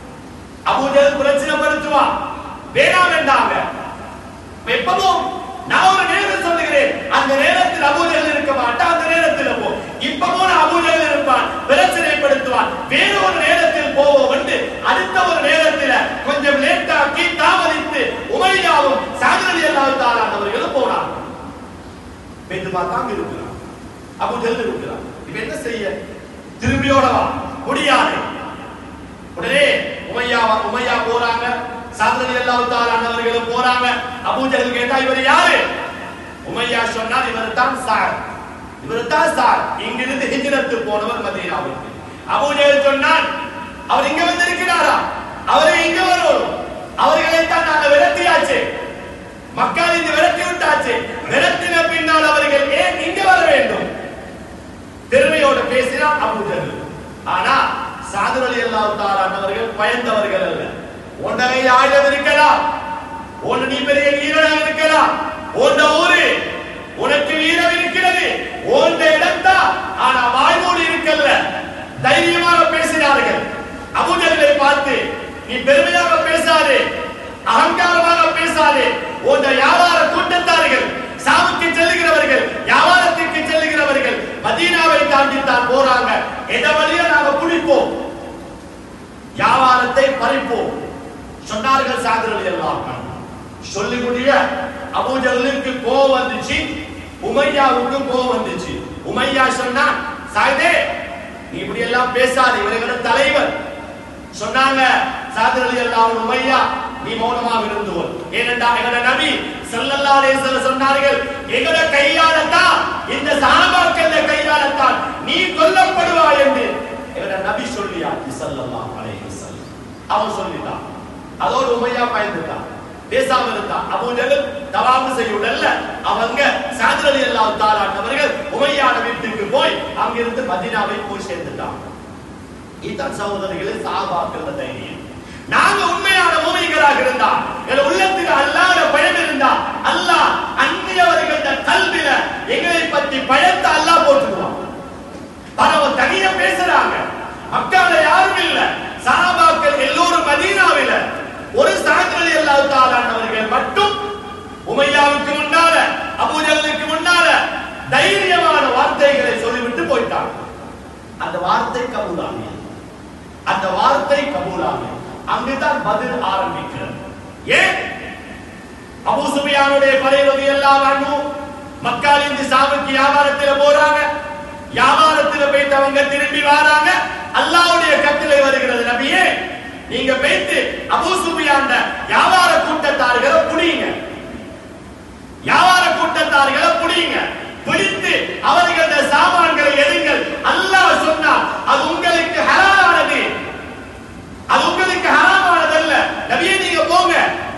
அபூஜகல் பிரச்சனைப்படுத்துவான் வேணாம் வேண்டாங்க எப்பவும் நான் ஒரு நேரம் சொல்லுகிறேன் அந்த நேரத்தில் அபூஜகல் இருக்க மாட்டான் அந்த நேரத்தில் போ இப்பவும் அபூஜகல் இருப்பான் பிரச்சனைப்படுத்துவான் வேற ஒரு நேரத்தில் போவோம் என்று அடுத்த ஒரு நேரத்தில் கொஞ்சம் லேட்டாக்கி தாமதித்து உமையாவும் சாகரதி அல்லாத்தாரானவர்களும் போனாங்க பேத்து பார்த்தாங்க இருக்கிறான் அபூஜகல் இருக்கிறான் இப்ப என்ன செய்ய திரும்பியோட வா முடியாது உடனே உமையா உமையா போறாங்க சாதனை அல்லாஹ் தாலானவர்களும் போறாங்க அபூஜஹல் கேட்டா இவர் யாரு உமையா சொன்னார் இவர் தான் சார் இவர் தான் சார் இங்கிருந்து ஹிஜ்ரத்து போனவர் மதீனாவுக்கு அபூஜஹல் சொன்னான் அவர் இங்க வந்து இருக்கிறாரா அவரை இங்க வரும் அவர்களை தான் நாங்க விரட்டியாச்சு மக்கள் இந்த விரட்டி விட்டாச்சு விரட்டின பின்னால் அவர்கள் ஏன் இங்க வர வேண்டும் பெருமையோடு பேசினார் அபூஜஹல் ஆனா சாதுர் அலி அல்லாஹ் அவர்கள் பயந்தவர்கள் அல்ல உன்னை ஆயுதம் இருக்கலாம் உன் நீ பெரிய வீரனாக இருக்கலாம் உன் ஊரு உனக்கு வீரம் இருக்கிறது உன் இடம் தான் ஆனா வாய்மொழி இருக்கல்ல தைரியமாக பேசினார்கள் அபூஜஹலை பார்த்து நீ பெருமையாக பேசாதே அகங்காரமாக பேசாதே உன் வியாபார கூட்டத்தார்கள் சாவுக்கு செல்லுகிறவர்கள் வியாபாரத்திற்கு செல்லுகிறவர்கள் மதீனாவை தாண்டி தான் போறாங்க எந்த வழியா நாங்க பிடிப்போம் வியாபாரத்தை பறிப்போம் சொன்னார்கள் சாதனை எல்லாம் சொல்லி முடிய அபூஜலுக்கு கோவம் வந்துச்சு உமையாவுக்கு கோவம் வந்துச்சு உமையா சொன்னா சாயதே நீ இப்படி எல்லாம் பேசாதே இவர்களோட தலைவர் சொன்னாங்க சாதனை எல்லாம் உமையா நீ மௌனமாக இருந்துவோம் ஏனென்றா எங்களோட நபி ஸல்லல்லாஹு அலைஹி வஸல்லம் சொன்னார்கள் எங்களோட கையாலத்தான் இந்த சஹாபாக்கள் கையாலத்தான் நீ கொல்லப்படுவாய் என்று எங்களோட நபி சொல்லியா ஸல்லல்லாஹு அலைஹி வஸல்லம் அவன் சொல்லிட்டான் அதோடு உமையா பயந்துட்டான் பேசாம இருந்தான் அபூ ஜஹல் தவாபு செய்யுடல்ல அவங்க சாதர் அலி அல்லாஹ் தாலானவர்கள் உமையான வீட்டுக்கு போய் அங்கிருந்து மதீனாவை போய் சேர்ந்துட்டான் இதுதான் சகோதரிகளே சாபாக்கள் தைரியம் நாங்க உண்மையான மூமிகளாக இருந்தா எங்க உள்ளத்துக்கு அல்லாத பயம் இருந்தா அல்லாஹ் அந்நியவர்கள கல்வில எங்களை பற்றி பயத்தை அல்லாஹ் போட்டுக்குவான் பரவ தனியா பேசுறாங்க மக்கால யாரும் இல்ல சஹாபாக்கள் எல்லோரும் மதீனாவில ஒரு சாத்திரலி அல்லாஹ் தாலானவர்கள் மட்டும் உமையாவுக்கு முன்னால அபூஜலுக்கு முன்னால தைரியமான வார்த்தைகளை சொல்லிவிட்டு போயிட்டாங்க அந்த வார்த்தை கபூலாகியது அந்த வார்த்தை கபூலாகியது அங்குதான் பதில் ஆரம்பிக்கிறது ஏன் அபூ சுபியானுடைய படையரவி எல்லாம் வாங்கும் மக்கள் இந்த சாவுக்கு வியாபாரத்துல போறாங்க வியாபாரத்துல போயிட்டு அவங்க திரும்பி வராங்க அல்லாஹ்வுடைய கட்டளை வருகிறது நபியே நீங்க போயிட்டு அபூ சுபியான் வியாபார கூட்டத்தார்களை புடிங்க வியாபார கூட்டத்தார்களை புடிங்க பிடித்து அவர்களோட சாமான்களை எடுங்கள் அல்லாஹ் சொன்னார் அது உங்களுக்கு ஹலாலானது அது உங்களுக்கு ஹராமானதல்ல நபியே நீங்க போங்க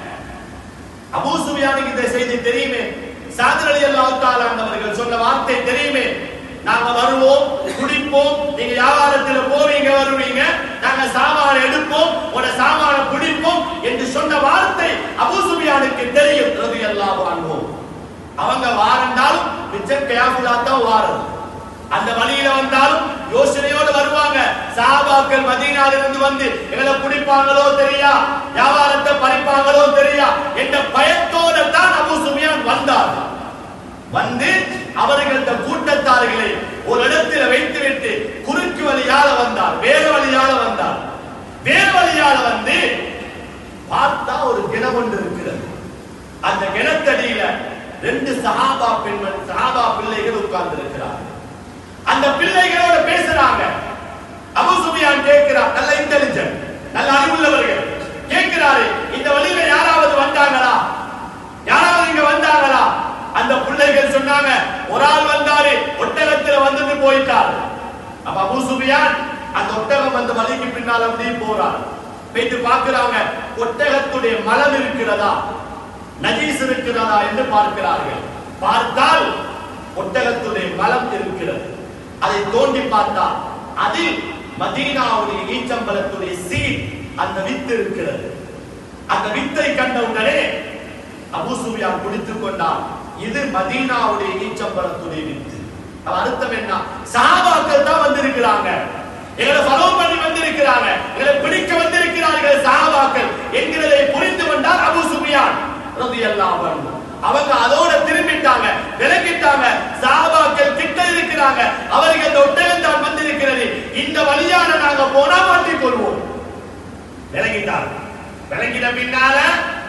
அபூ சுஃபியானுக்கு இந்த செய்தி தெரியுமே சாதர் அலி அல்லாஹ் அவர்கள் சொன்ன வார்த்தை தெரியுமே நாங்க வருவோம் குடிப்போம் நீங்க வியாபாரத்துல போவீங்க வருவீங்க நாங்க சாமான எடுப்போம் உன சாமான பிடிப்போம் என்று சொன்ன வார்த்தை அபூ சுஃபியானுக்கு தெரியும் ரதி அல்லாஹ் அன்ஹு அவங்க வாரண்டாலும் மிச்சம் கேஃபுல்லா தான் வாரம் அந்த வழியில வந்தாலும் யோசனையோடு வருவாங்க சாபாக்கள் மதீனால இருந்து வந்து எங்களை பிடிப்பாங்களோ தெரியா வியாபாரத்தை பறிப்பாங்களோ தெரியா என்ற பயத்தோட தான் அபு சுமியான் வந்தார் வந்து அவர்கள் இந்த கூட்டத்தார்களை ஒரு இடத்தில் வைத்துவிட்டு குறுக்கு வழியால வந்தார் வேற வழியால வந்தார் வேற வழியால வந்து பார்த்தா ஒரு கிணம் ஒன்று இருக்கிறது அந்த கிணத்தடியில ரெண்டு சஹாபா பெண்கள் சஹாபா பிள்ளைகள் உட்கார்ந்து இருக்கிறார்கள் அந்த பிள்ளைகளோட பேசுறாங்க அபு சுபியான் கேட்கிறார் நல்ல இன்டெலிஜென்ட் நல்ல அறிவுள்ளவர்கள் கேட்கிறாரு இந்த வழியில யாராவது வந்தாங்களா யாராவது இங்க வந்தாங்களா அந்த பிள்ளைகள் சொன்னாங்க ஒரு ஆள் வந்தாரு ஒட்டகத்துல வந்துட்டு போயிட்டார் அப்ப அபு சுபியான் அந்த ஒட்டகம் வந்த வழிக்கு பின்னால் அப்படியே போறார் போயிட்டு பார்க்கிறாங்க ஒட்டகத்துடைய மலம் இருக்கிறதா நஜீஸ் இருக்கிறதா என்று பார்க்கிறார்கள் பார்த்தால் ஒட்டகத்துடைய மலம் இருக்கிறது அதை தோண்டி பார்த்தால் அதில் மதீனாவுடைய ஈச்சம்பலத்துடைய சீட் அந்த வித்து இருக்கிறது அந்த வித்தை கண்ட உடனே அபூ சுஃபியான் குடித்துக் கொண்டான் இது மதீனாவுடைய ஈச்சம்பலத்துடைய வித்து அப்ப அர்த்தம் என்ன சஹாபாக்கள் தான் வந்திருக்கிறாங்க எங்களை ஃபாலோ பண்ணி வந்திருக்கிறாங்க எங்களை பிடிக்க வந்திருக்கிறார்கள் சஹாபாக்கள் என்கிறதை புரிந்து கொண்டார் அபூ சுஃபியான் ரலியல்லாஹு அன்ஹு அவங்க அதோட திரும்பிட்டாங்க விலகிட்டாங்க சாபாக்கள் கிட்ட இருக்கிறாங்க அவர்கள் இந்த ஒட்டகம் தான் வந்திருக்கிறது இந்த வழியான நாங்க போனா மாட்டிக் கொள்வோம் விலகிட்டாங்க விலகின பின்னால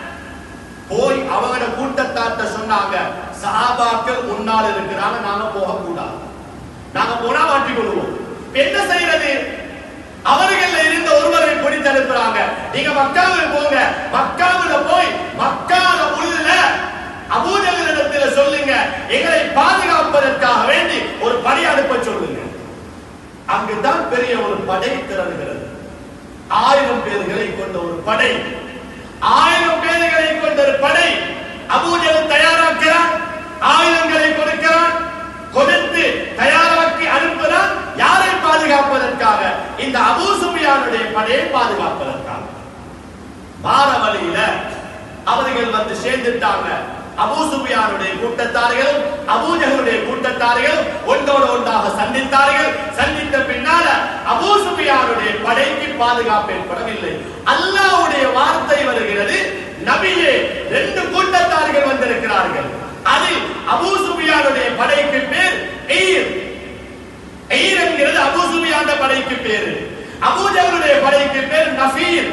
போய் அவங்களோட கூட்டத்தார்ட்ட சொன்னாங்க சஹாபாக்கள் முன்னால் இருக்கிறாங்க நாங்க போக கூடாது நாங்க போனா மாட்டிக் கொள்வோம் இப்ப என்ன செய்யறது அவர்கள் இருந்த ஒருவரை பிடித்து அனுப்புறாங்க நீங்க மக்காவில் போங்க மக்காவில் போய் மக்கால உள்ள அபூஜலிடத்துல சொல்லுங்க எங்களை பாதுகாப்பதற்காக வேண்டி ஒரு படை அனுப்ப சொல்லுங்க அங்குதான் பெரிய ஒரு படை திரளுகிறது ஆயிரம் பேர்களை கொண்ட ஒரு படை ஆயிரம் பேர்களை கொண்ட ஒரு படை அபூஜல் தயாராக்கிறான் ஆயுதங்களை கொடுக்கிறான் கொடுத்து தயாராக்கி அனுப்புகிறான் யாரை பாதுகாப்பதற்காக இந்த அபூ சுஃபியானுடைய படையை பாதுகாப்பதற்காக வார வழியில அவர்கள் வந்து சேர்ந்துட்டாங்க அபூ சுஃபியானுடைய கூட்டத்தார்களும் அபூஜகளுடைய கூட்டத்தார்களும் ஒன்றோடு ஒன்றாக சந்தித்தார்கள் சந்தித்த பின்னால அபூ சுஃபியானுடைய படைக்கு பாதுகாப்பு ஏற்படவில்லை அல்லாஹ்வுடைய வார்த்தை வருகிறது நபியே ரெண்டு கூட்டத்தார்கள் வந்திருக்கிறார்கள் அதில் அபூ சுஃபியானுடைய படைக்கு பேர் எயிர் எயிர் என்கிறது அபூ சுஃபியான படைக்கு பேரு அபூஜகளுடைய படைக்கு பேர் நஃபீர்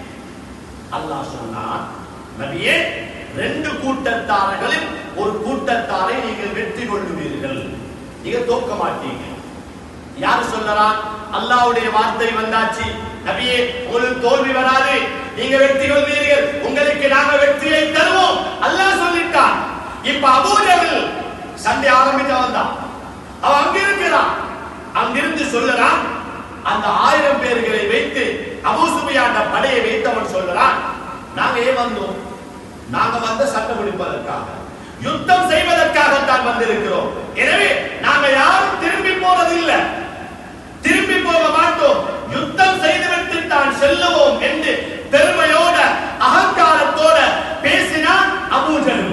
அல்லாஹ் சொன்னான் நபியே ரெண்டு கூட்டத்தார்களில் ஒரு கூட்டத்தாரை நீங்கள் வெற்றி கொள்ளுவீர்கள் நீங்க தோக்க மாட்டீங்க யார் சொல்லறான் அல்லாஹ்வுடைய வார்த்தை வந்தாச்சு நபியே உங்களுக்கு தோல்வி வராது நீங்க வெற்றி கொள்வீர்கள் உங்களுக்கு நாங்க வெற்றியை தருவோம் அல்லாஹ் சொல்லிட்டான் இப்ப அபூஜஹல் சண்டை ஆரம்பிச்சவன் தான் அவன் அங்க இருக்கிறான் அங்கிருந்து சொல்லுறான் அந்த ஆயிரம் பேர்களை வைத்து அபூ சுஃபியான் படையை வைத்தவன் சொல்லுறான் நாங்க ஏன் வந்தோம் நாங்க வந்த சட்டம் பிடிப்பதற்காக யுத்தம் செய்வதற்காகத்தான் வந்திருக்கிறோம் எனவே நாங்க யாரும் திரும்பி போறதில்லை திரும்பி போக மாட்டோம் யுத்தம் செய்துவிட்டு தான் செல்லுவோம் என்று பெருமையோட அகங்காரத்தோட பேசினான் அபூஜல்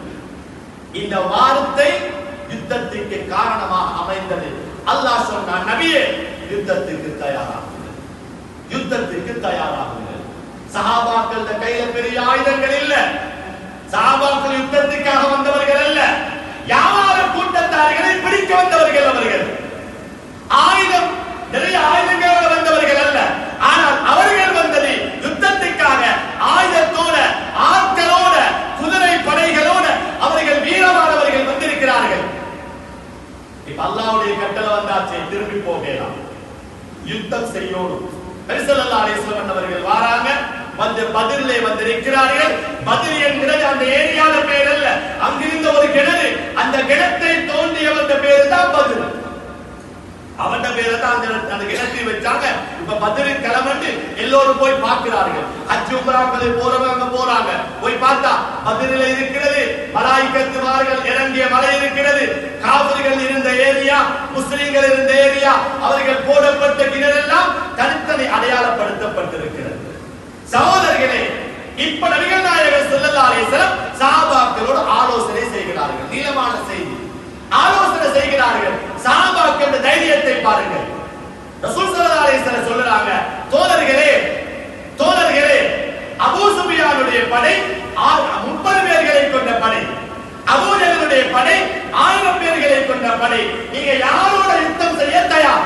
இந்த வார்த்தை யுத்தத்துக்கு காரணமாக அமைந்தது அல்லாஹ் சொன்னான் நபியே யுத்தத்துக்கு தயாராகுங்கள் யுத்தத்துக்கு தயாராகுங்கள் சஹாபாக்கள் கையில பெரிய ஆயுதங்கள் இல்ல சஹாபாக்கள் யுத்தத்துக்காக வந்தவர்கள் அல்ல வியாபார கூட்டத்தார்களை பிடிக்க வந்தவர்கள் அவர்கள் ஆயுதம் நிறைய ஆயுதங்களோட வந்தவர்கள் அல்ல ஆனால் அவர்கள் வந்தது யுத்தத்துக்காக ஆயுதத்தோட ஆட்களோட குதிரை படைகளோட அவர்கள் வீரமானவர்கள் வந்திருக்கிறார்கள் இப்ப அல்லாஹ்வுடைய கட்டளை வந்தாச்சு திரும்பி போகலாம் யுத்தம் செய்யணும் நபிசல்லா அலிஸ்லாம் அவர்கள் வாராங்க வந்து பதிலே வந்து நிற்கிறார்கள் பதில் என்கிறது அந்த ஏரியால பேர் அல்ல அங்கிருந்த ஒரு கிணறு அந்த கிணத்தை தோண்டியவந்த பேரு தான் பதில் அவன் பேரை தான் அந்த அந்த கிணத்தில் வச்சாங்க இப்ப பதில் கிளம்பி எல்லோரும் போய் பார்க்கிறார்கள் அச்சு உமராக்களை போறவங்க அங்க போறாங்க போய் பார்த்தா பதிலில் இருக்கிறது மலாய்க்கத்துமார்கள் இறங்கிய மலை இருக்கிறது காவிரிகள் இருந்த ஏரியா முஸ்லிம்கள் இருந்த ஏரியா அவர்கள் போடப்பட்ட கிணறெல்லாம் தனித்தனி அடையாளப்படுத்தப்பட்டிருக்கிறது சகோதரர்களே இப்ப நபிகள் நாயகர் ஸல்லல்லாஹு அலைஹி வஸல்லம் சஹாபாக்களோடு ஆலோசனை செய்கிறார்கள் நீளமான செய்தி ஆலோசனை செய்கிறார்கள் சஹாபாக்கள் தைரியத்தை பாருங்கள் ரசூல் ஸல்லல்லாஹு அலைஹி வஸல்லம் சொல்றாங்க தோழர்களே தோழர்களே அபூ சுஃபியானுடைய படை முப்பது பேர்களை கொண்ட படை அபூஜலுடைய படை ஆயிரம் பேர்களை கொண்ட படை நீங்க யாரோட யுத்தம் செய்ய தயார்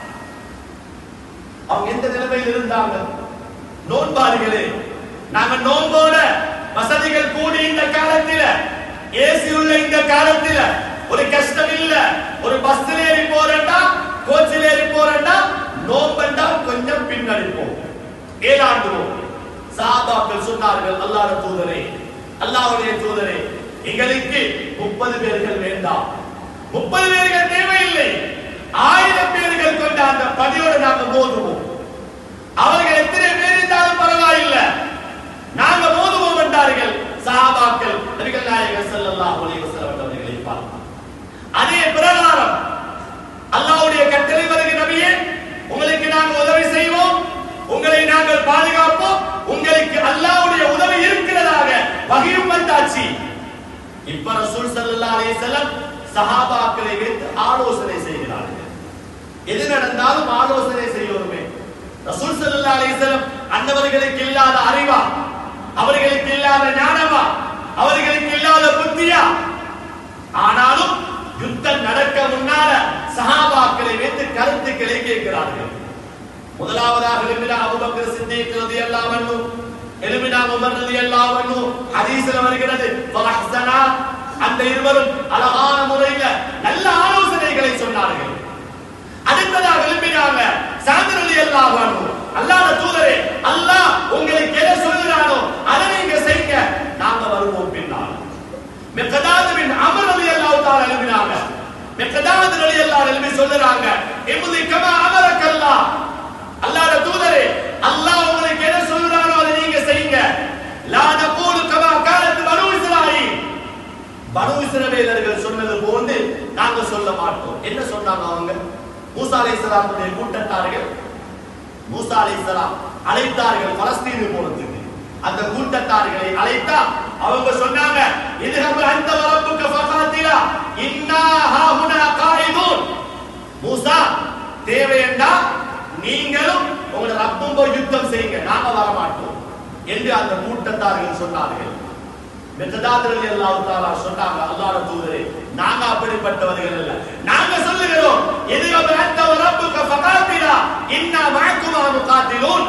அவங்க எந்த நிலைமையில் இருந்தாங்க நோன்பாளிகளே நாங்க நோன்போட வசதிகள் கூடி இந்த காலத்தில ஏசி உள்ள இந்த காலத்தில ஒரு கஷ்டம் இல்ல ஒரு பஸ்ல ஏறி போறேன்டா கோச்சில் ஏறி போறேன்டா நோம்பண்டா கொஞ்சம் பின்னடிப்போம் ஏழாண்டுவோம் சாபாக்கள் சொன்னார்கள் அல்லாஹ் தூதரே அல்லாஹ்வுடைய தூதரே எங்களுக்கு முப்பது பேர்கள் வேண்டாம் முப்பது பேர்கள் தேவையில்லை ஆயிரம் பேர்கள் கொண்ட அந்த பதியோடு நாங்க மோதுவோம் அவர்கள் எத்தனை பேர் இருந்தாலும் பரவாயில்லை நாங்க மோதுவோம் என்றார்கள் சஹாபாக்கள் நபிகள் நாயகர் ஸல்லல்லாஹு அலைஹி வஸல்லம் அவர்களை பார்த்தார் அதே பிரகாரம் அல்லாஹ்வுடைய கட்டளை வருகிற நபியே உங்களுக்கு நாங்கள் உதவி செய்வோம் உங்களை நாங்கள் பாதுகாப்போம் உங்களுக்கு அல்லாஹ்வுடைய உதவி இருக்கிறதாக வகையும் வந்தாச்சு இப்ப ரசூல் ஸல்லல்லாஹு அலைஹி வஸல்லம் சஹாபாக்களை வைத்து ஆலோசனை செய்கிறார்கள் எது நடந்தாலும் ஆலோசனை செய்வோமே ரசூல் ஸல்லல்லாஹு அலைஹி வஸல்லம் அன்னவர்களுக்கு இல்லாத அறிவா அவர்களுக்கு இல்லாத ஞானமா அவர்களுக்கு இல்லாத புத்தியா ஆனாலும் யுத்தம் நடக்க முன்னால சஹாபாக்களை வைத்து கருத்துக்களை கேட்கிறார்கள் முதலாவதாக எழுப்பினா அபூபக்கர் சித்திக் ரலியல்லாஹு அன்ஹு எழுப்பினா உமர் ரலியல்லாஹு அன்ஹு ஹதீஸ்ல வருகிறது ஃபஹ்சனா அந்த இருவரும் அழகான முறையில நல்ல ஆலோசனைகளை சொன்னார்கள் அடுத்ததாக எழுப்பினாங்க சாதர் ரலியல்லாஹு அன்ஹு அல்லாஹ்வுடைய தூதரே அல்லாஹ் உங்களுக்கு எதை சொல்லுறானோ அதை நீங்க செய்யுங்க நாங்க வருவோம் பின்னால் மிகதாது பின் அமர் ரலியல்லாஹு மெக்கதாத் ரலியல்லாஹு அன்ஹு சொல்லுறாங்க இம்தி கமா அமரக்கல்லா அல்லாஹ்வுடைய தூதரே அல்லாஹ் உங்களுக்கு என்ன சொல்றாரோ அதை நீங்க செய்யுங்க லா நகூலு கமா காலத் பனு இஸ்ராயீல் பனு இஸ்ரவேலர்கள் சொன்னது போன்று நாங்க சொல்ல மாட்டோம் என்ன சொன்னாங்க அவங்க மூசா அலைஹிஸ்ஸலாமுடைய கூட்டத்தார்கள் மூசா அலைஹிஸ்ஸலாம் அழைத்தார்கள் பலஸ்தீனு போனதுக்கு அந்த கூட்டத்தார்களை அழைத்தா அவங்க சொன்னாங்க இதுஹபு அந்த ரப்புக ஃபகாத்திலா இன்னா ஹாஹுனா காயிதுன் மூசா தேவையண்டா நீங்களும் உங்களோட ரப்பும் போய் யுத்தம் செய்யுங்க நாங்க வர மாட்டோம் என்று அந்த கூட்டத்தார்கள் சொன்னார்கள் மெத்ததாதர்கள் அல்லாஹ் தாலா சொன்னாங்க அல்லாஹ்வுடைய தூதரே நாங்க அப்படிப்பட்டவர்கள் அல்ல நாங்க சொல்லுகிறோம் இதுஹபு அந்த ரப்புக ஃபகாத்திலா இன்னா மஅக்குமா முகாத்திலூன்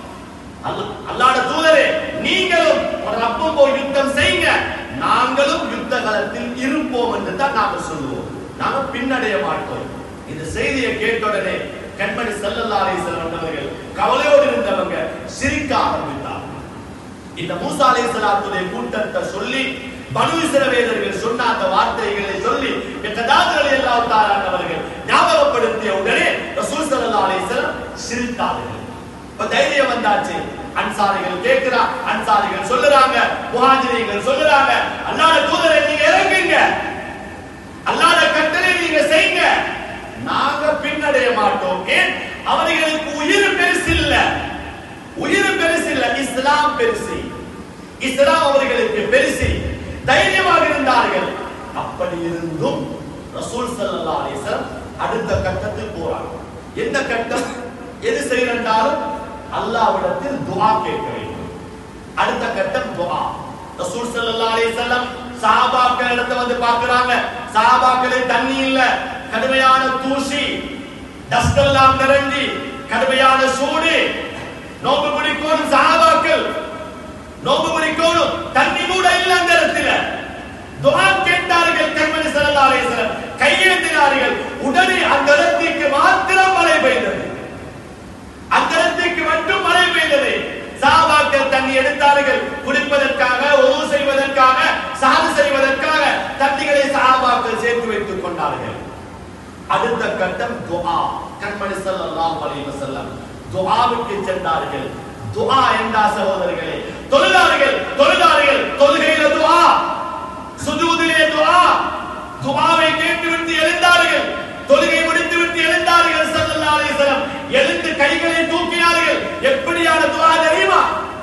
அல்ல- அல்லாஹ்வுடைய தூதரே நீங்களும் ஒரு ரப்பும் போய் யுத்தம் செய்யுங்க நாங்களும் யுத்த களத்தில் இருப்போம் என்று தான் நாங்க சொல்லுவோம் நாங்க பின்னடைய மாட்டோம் இந்த செய்தியை கேட்ட உடனே கண்மணி ஸல்லல்லாஹு அலைஹி வஸல்லம் அவர்கள் கவலையோடு இருந்தவங்க சிரிக்க ஆரம்பித்தார் இந்த மூசா அலைஹிஸ்ஸலாத்துடைய கூட்டத்தை சொல்லி பனு இஸ்ரவேலர்கள் சொன்ன அந்த வார்த்தைகளை சொல்லி கதாதரலி அல்லாஹ் தஆலா அவர்கள் ஞாபகப்படுத்திய உடனே ரசூல் ஸல்லல்லாஹு அலைஹி வஸல்லம் சிரித்தார்கள் இப்ப தைரியம் வந்தாச்சு அன்சாரிகள் கேட்கிறா அன்சாரிகள் சொல்லுறாங்க முஹாஜிரிகள் சொல்லுறாங்க அல்லாஹ்வுடைய தூதரை நீங்க இறங்குங்க அல்லாஹ்வுடைய கட்டளை நீங்க செய்யுங்க நாங்க பின்னடைய மாட்டோம் ஏன் அவர்களுக்கு உயிர் பெருசு இல்ல உயிர் பெருசு இல்ல இஸ்லாம் பெருசு இஸ்லாம் அவர்களுக்கு பெருசு தைரியமாக இருந்தார்கள் அப்படி இருந்தும் ரசூல் ஸல்லல்லாஹு அலைஹி வஸல்லம் அடுத்த கட்டத்துக்கு போறாங்க எந்த கட்டம் எது செய்யறாலும் அல்லாஹ்விடத்தில் துஆ கேட்க வேண்டும் அடுத்த கட்டம் துஆ ரசூல் ஸல்லல்லாஹு அலைஹி வஸல்லம் சஹாபாக்கள் இடத்த வந்து பார்க்கறாங்க சஹாபாக்களே தண்ணி இல்ல கடுமையான தூசி டஸ்ட் எல்லாம் நிறைஞ்சி கடுமையான சூடு நோம்பு பிடிக்கணும் சஹாபாக்கள் நோம்பு பிடிக்கணும் தண்ணி கூட இல்ல அந்த இடத்துல துஆ கேட்டார்கள் கண்மணி ஸல்லல்லாஹு அலைஹி வஸல்லம் கையேந்தினார்கள் உடனே அந்த இடத்திற்கு மாத்திரம் மழை பெய்தது அந்த இடத்திற்கு மட்டும் மழை பெய்தது சாபாக்கள் தண்ணி எடுத்தார்கள் குடிப்பதற்காக உதவு செய்வதற்காக சாது செய்வதற்காக தண்ணிகளை சாபாக்கள் சேர்த்து வைத்துக் கொண்டார்கள் அடுத்த கட்டம் துஆ கண்மணி ஸல்லல்லாஹு அலைஹி வஸல்லம் துஆவுக்கு சென்றார்கள் துஆ என்றா சகோதரர்களே தொழுதார்கள் தொழுதார்கள் தொழுகையில துஆ சுஜூதிலே துஆ துஆவை கேட்டுவிட்டு எழுந்தார்கள் தொழுகை முடித்துவிட்டு எழுந்தார்கள் ஸல்லல்லாஹு அலைஹி வஸல்லம் எழுந்து கைகளை தூக்கினார்கள் எப்படியான துஆ தெரியுமா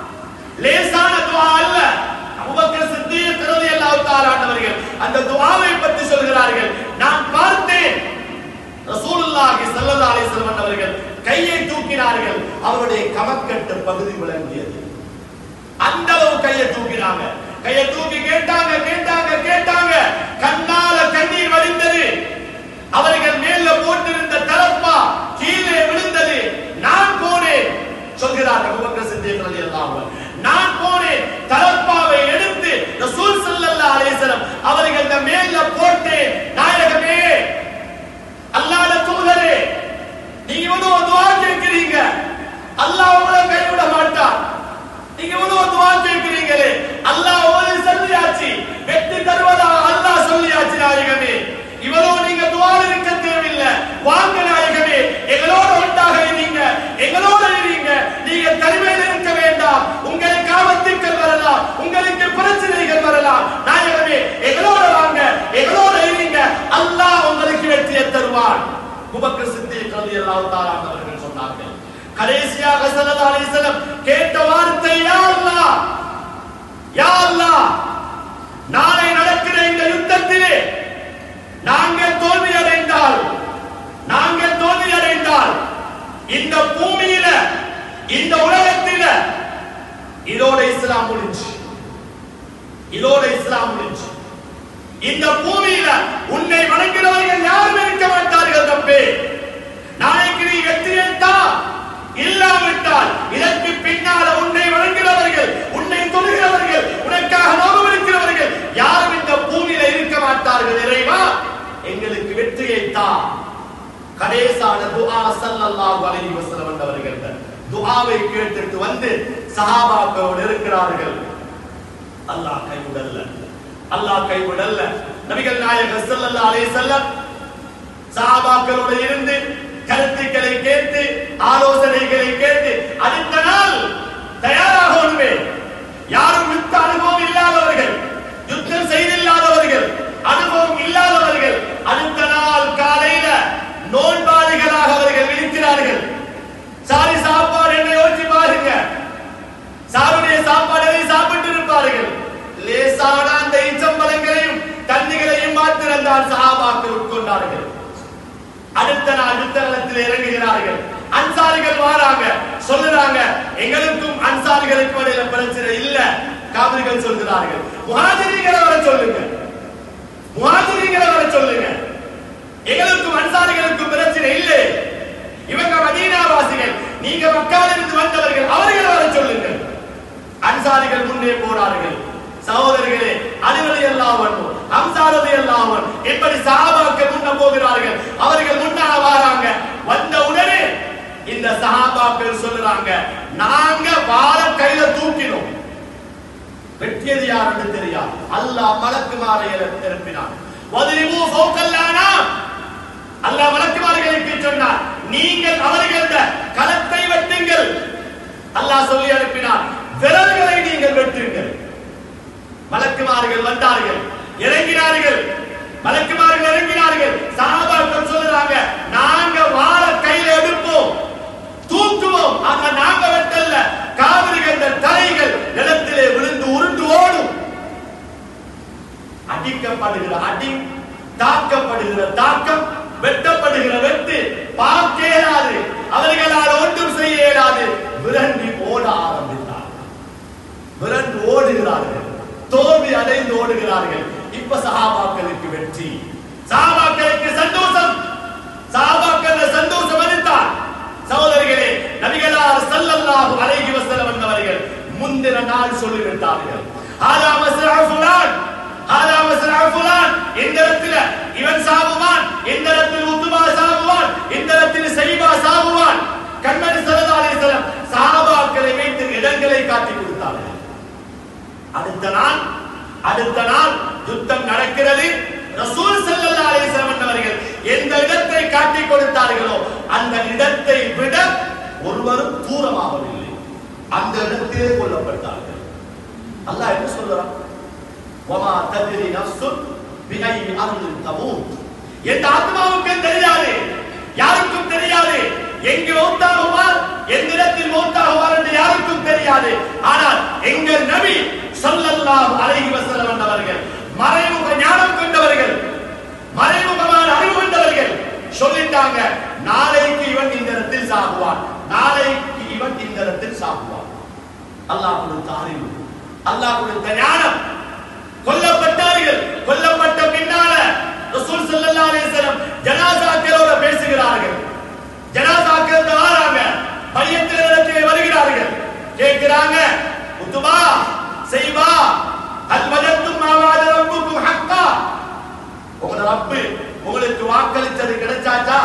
லேசான துஆ அல்ல அபூபக்கர் சித்திக் ரலியல்லாஹு தஆலா அவர்கள் அந்த துஆவை பற்றி சொல்கிறார்கள் நான் பார்த்தேன் ரசூலுல்லாஹி ஸல்லல்லாஹு அலைஹி வஸல்லம் அவர்கள் கையை தூக்கினார்கள் அவருடைய கமக்கட்டு பகுதி விளங்கியது அந்த அளவு கையை தூக்கினாங்க கையை தூக்கி கேட்டாங்க கேட்டாங்க கேட்டாங்க கண்ணால கண்ணீர் வடிந்தது அவர்கள் மேல போட்டிருந்த தலப்பா கீழே விழுந்தது நான் போனேன் சொல்கிறார் அபூபக்கர் சித்திக் ரலியல்லாஹு அன்ஹு. நான் போனேன் தலப்பாவை எடுத்து ரசூல் ஸல்லல்லாஹு அலைஹி வஸல்லம் அவர்கள் இந்த மேல போட்டேன் நாயகமே அல்லாஹ்ட தூதரே நீங்க இவ்வளவு துஆ கேட்கிறீங்க அல்லாஹ் உங்களை கைவிட மாட்டான் நீங்க இவ்வளவு துஆ கேட்கிறீங்களே அல்லாஹ் உங்களை சொல்லியாச்சு வெற்றி தருவதா அல்லாஹ் சொல்லியாச்சு நாயகமே இவ்வளவு நீங்க துஆல இருக்க தேவையில்லை வாங்க நாயகமே எங்களோட ஒன்றாக இருங்க எங்களோட இருங்க நீங்க தனிமையில் இருக்க வேண்டாம் உங்களுக்கு ஆபத்துக்கள் வரலாம் உங்களுக்கு பிரச்சனைகள் வரலாம் நாயகமே எங்களோட வாங்க எங்களோட இருங்க அல்லாஹ் உங்களுக்கு வெற்றியை தருவான் அபூபக்கர் சித்திக் ரலியல்லாஹு தஆலா அவர்கள் சொன்னார்கள் கடைசியாக ஸல்லல்லாஹு அலைஹி வஸல்லம் கேட்ட வார்த்தை யா அல்லாஹ் யா அல்லாஹ் நாளை நடக்கிற இந்த யுத்தத்திலே நாங்கள் தோல்வி அடைந்தால் நாங்கள் தோல்வி அடைந்தால் இந்த பூமியில இந்த உலகத்தில இதோட இஸ்லாம் முடிஞ்சு இதோட இஸ்லாம் முடிஞ்சு இந்த பூமியில உன்னை வணங்குகிறவர்கள் யாரும் இருக்க மாட்டார்கள் தம்பி நாளைக்கு நீ வெற்றியை தா இல்லாவிட்டால் இதற்கு பின்னால உன்னை வணங்குகிறவர்கள் உன்னை தொழுகிறவர்கள் உனக்காக நோகம் இருக்கிறவர்கள் யாரும் இந்த பூமியில இருக்க மாட்டார்கள் இறைவா எங்களுக்கு வெற்றியை தா கடைசான துஆ ஸல்லல்லாஹு அலைஹி வஸல்லம் அவர்கள் துஆவை கேட்டுட்டு வந்து சஹாபாக்களோடு இருக்கிறார்கள் அல்லாஹ் கைவிடல்ல அல்லாஹ் கைவிடல்ல நபிகள் நாயகர் ஸல்லல்லாஹு அலைஹி வஸல்லம் சஹாபாக்களோடு இருந்து கருத்துக்களை கேட்டு ஆலோசனைகளை கேட்டு அடுத்த நாள் தயாராகணுமே யாரும் யுத்த அனுபவம் இல்லாதவர்கள் யுத்தம் செய்தில்லாதவர்கள் அனுபவம் இல்லாதவர்கள் அடுத்த நாள் காலையில நோன்பாளிகளாக அவர்கள் விழிக்கிறார்கள் சாரி சாப்பாடு என்ன யோசிச்சு பாருங்க சாருடைய சாப்பாடுகளை சாப்பிட்டு இருப்பார்கள் லேசான அந்த இச்சம்பலங்களையும் தண்ணிகளையும் மாத்திரம் தான் சஹாபாக்கள் உட்கொண்டார்கள் அடுத்த நாள் யுத்தகலத்தில் இறங்குகிறார்கள் அன்சாரிகள் வராங்க சொல்லுறாங்க எங்களுக்கும் அன்சாரிகளுக்கும் இடையில பிரச்சனை இல்ல காவிரிகள் சொல்கிறார்கள் முஹாஜிரிகளை வர சொல்லுங்க முஹாஜிரிகளை வர சொல்லுங்க எங்களுக்கும் அன்சாரிகளுக்கும் பிரச்சனை இல்லை இவங்க மதீனாவாசிகள் நீங்க மக்காவிலிருந்து வந்தவர்கள் அவர்கள் வர சொல்லுங்கள் அன்சாரிகள் முன்னே போனார்கள் சகோதரர்களே அலிவலி அல்லாவன் அம்சாரதி அல்லாவன் இப்படி சஹாபாக்கள் முன்ன போகிறார்கள் அவர்கள் முன்னால வராங்க வந்த உடனே இந்த சஹாபாக்கள் சொல்லுறாங்க நாங்க வாழ கையில தூக்கினோம் வெற்றியது யார் என்று தெரியாது அல்லாஹ் மலக்குமாரை திருப்பினான் வதிரிமு ஃபௌகல்லானா அல்லாஹ் மலக்குமார்களுக்கு சொன்னார் நீங்கள் அவர்கள களத்தை வெட்டுங்கள் அல்லாஹ் சொல்லி அனுப்பினார் விரல்களை நீங்கள் வெட்டுங்கள் மலக்குமார்கள் வந்தார்கள் இறங்கினார்கள் மலக்குமார்கள் இறங்கினார்கள் சஹாபாக்கள் சொல்லுறாங்க நாங்க வாழ கையில எடுப்போம் தூக்குவோம் ஆனா நாங்க வெட்டல்ல காவிரிகள் தலைகள் நிலத்திலே விழுந்து உருண்டு ஓடும் அடிக்கப்படுகிற அடி தாக்கப்படுகிற தாக்கம் வெட்டப்படுகிற வெட்டு பார்க்க இயலாது அவர்களால் ஒன்றும் செய்ய இயலாது விரண்டி ஓட ஆரம்பித்தார் விரண்டு ஓடுகிறார்கள் தோல்வி அடைந்து ஓடுகிறார்கள் இப்ப சஹாபாக்களுக்கு வெற்றி சஹாபாக்களுக்கு சந்தோஷம் சஹாபாக்கள் சந்தோஷம் அளித்தார் சகோதரிகளே நபிகளார் ஸல்லல்லாஹு அலைஹி வஸல்லம் அவர்கள் முந்தின நாள் சொல்லிவிட்டார்கள் ஹாதா மஸ்ரா ஃபுலான் ஹாதா மஸ்ரா ஃபுலான் இந்த இடத்துல இவன் சாவுவான் இந்த இடத்தில் உத்துமா சாவுவான் இந்த இடத்தில் சைபா சாவுவான் கண்மணி ஸல்லல்லாஹு அலைஹி வஸல்லம் சஹாபாக்களை வைத்து இடங்களை காட்டி கொடுத்தார்கள் அடுத்த நாள் அடுத்த நாள் யுத்தம் நடக்கிறது ரசூல் ஸல்லல்லாஹு அலைஹி வஸல்லம் அவர்கள் எந்த இடத்தை காட்டி கொடுத்தார்களோ அந்த இடத்தை விட ஒருவரும் தூரமாகவில்லை அந்த இடத்திலே கொல்லப்பட்டார்கள் அல்லாஹ் என்ன சொல்றான் வமா தத்ரி நஃப்சுன் பிஐ அர்தின் தமூத் எந்த ஆத்மாவுக்கும் தெரியாது யாருக்கும் தெரியாது எங்கு மௌத்தாகுவார் எந்த இடத்தில் மௌத்தாகுவார் என்று யாருக்கும் தெரியாது ஆனால் எங்கள் நபி ஸல்லல்லாஹு அலைஹி வஸல்லம் அவர்கள் மறைமுக ஞானம் கொண்டவர்கள் மறைமுகமான அறிவு கொண்டவர்கள் சொல்லிட்டாங்க நாளைக்கு இவன் இந்த இடத்தில் சாகுவான் நாளைக்கு இவன் இந்த இடத்தில் சாகுவான் அல்லாஹ் கொடுத்த அறிவு அல்லாஹ் கொடுத்த ஞானம் கொல்லப்பட்டார்கள் கொல்லப்பட்ட பின்னால ரசூல் ஸல்லல்லாஹு அலைஹி வஸல்லம் ஜனாசாக்களோட பேசுகிறார்கள் ஜனாசாக்கள் வராங்க மையத்திலே வருகிறார்கள் கேட்கிறாங்க உத்துபா செய்வா அல் வஜத்தும் மா வஅத ரப்புக்கும் ஹக்கா உங்களோட ரப்பு உங்களுக்கு வாக்களித்தது கிடைச்சாச்சா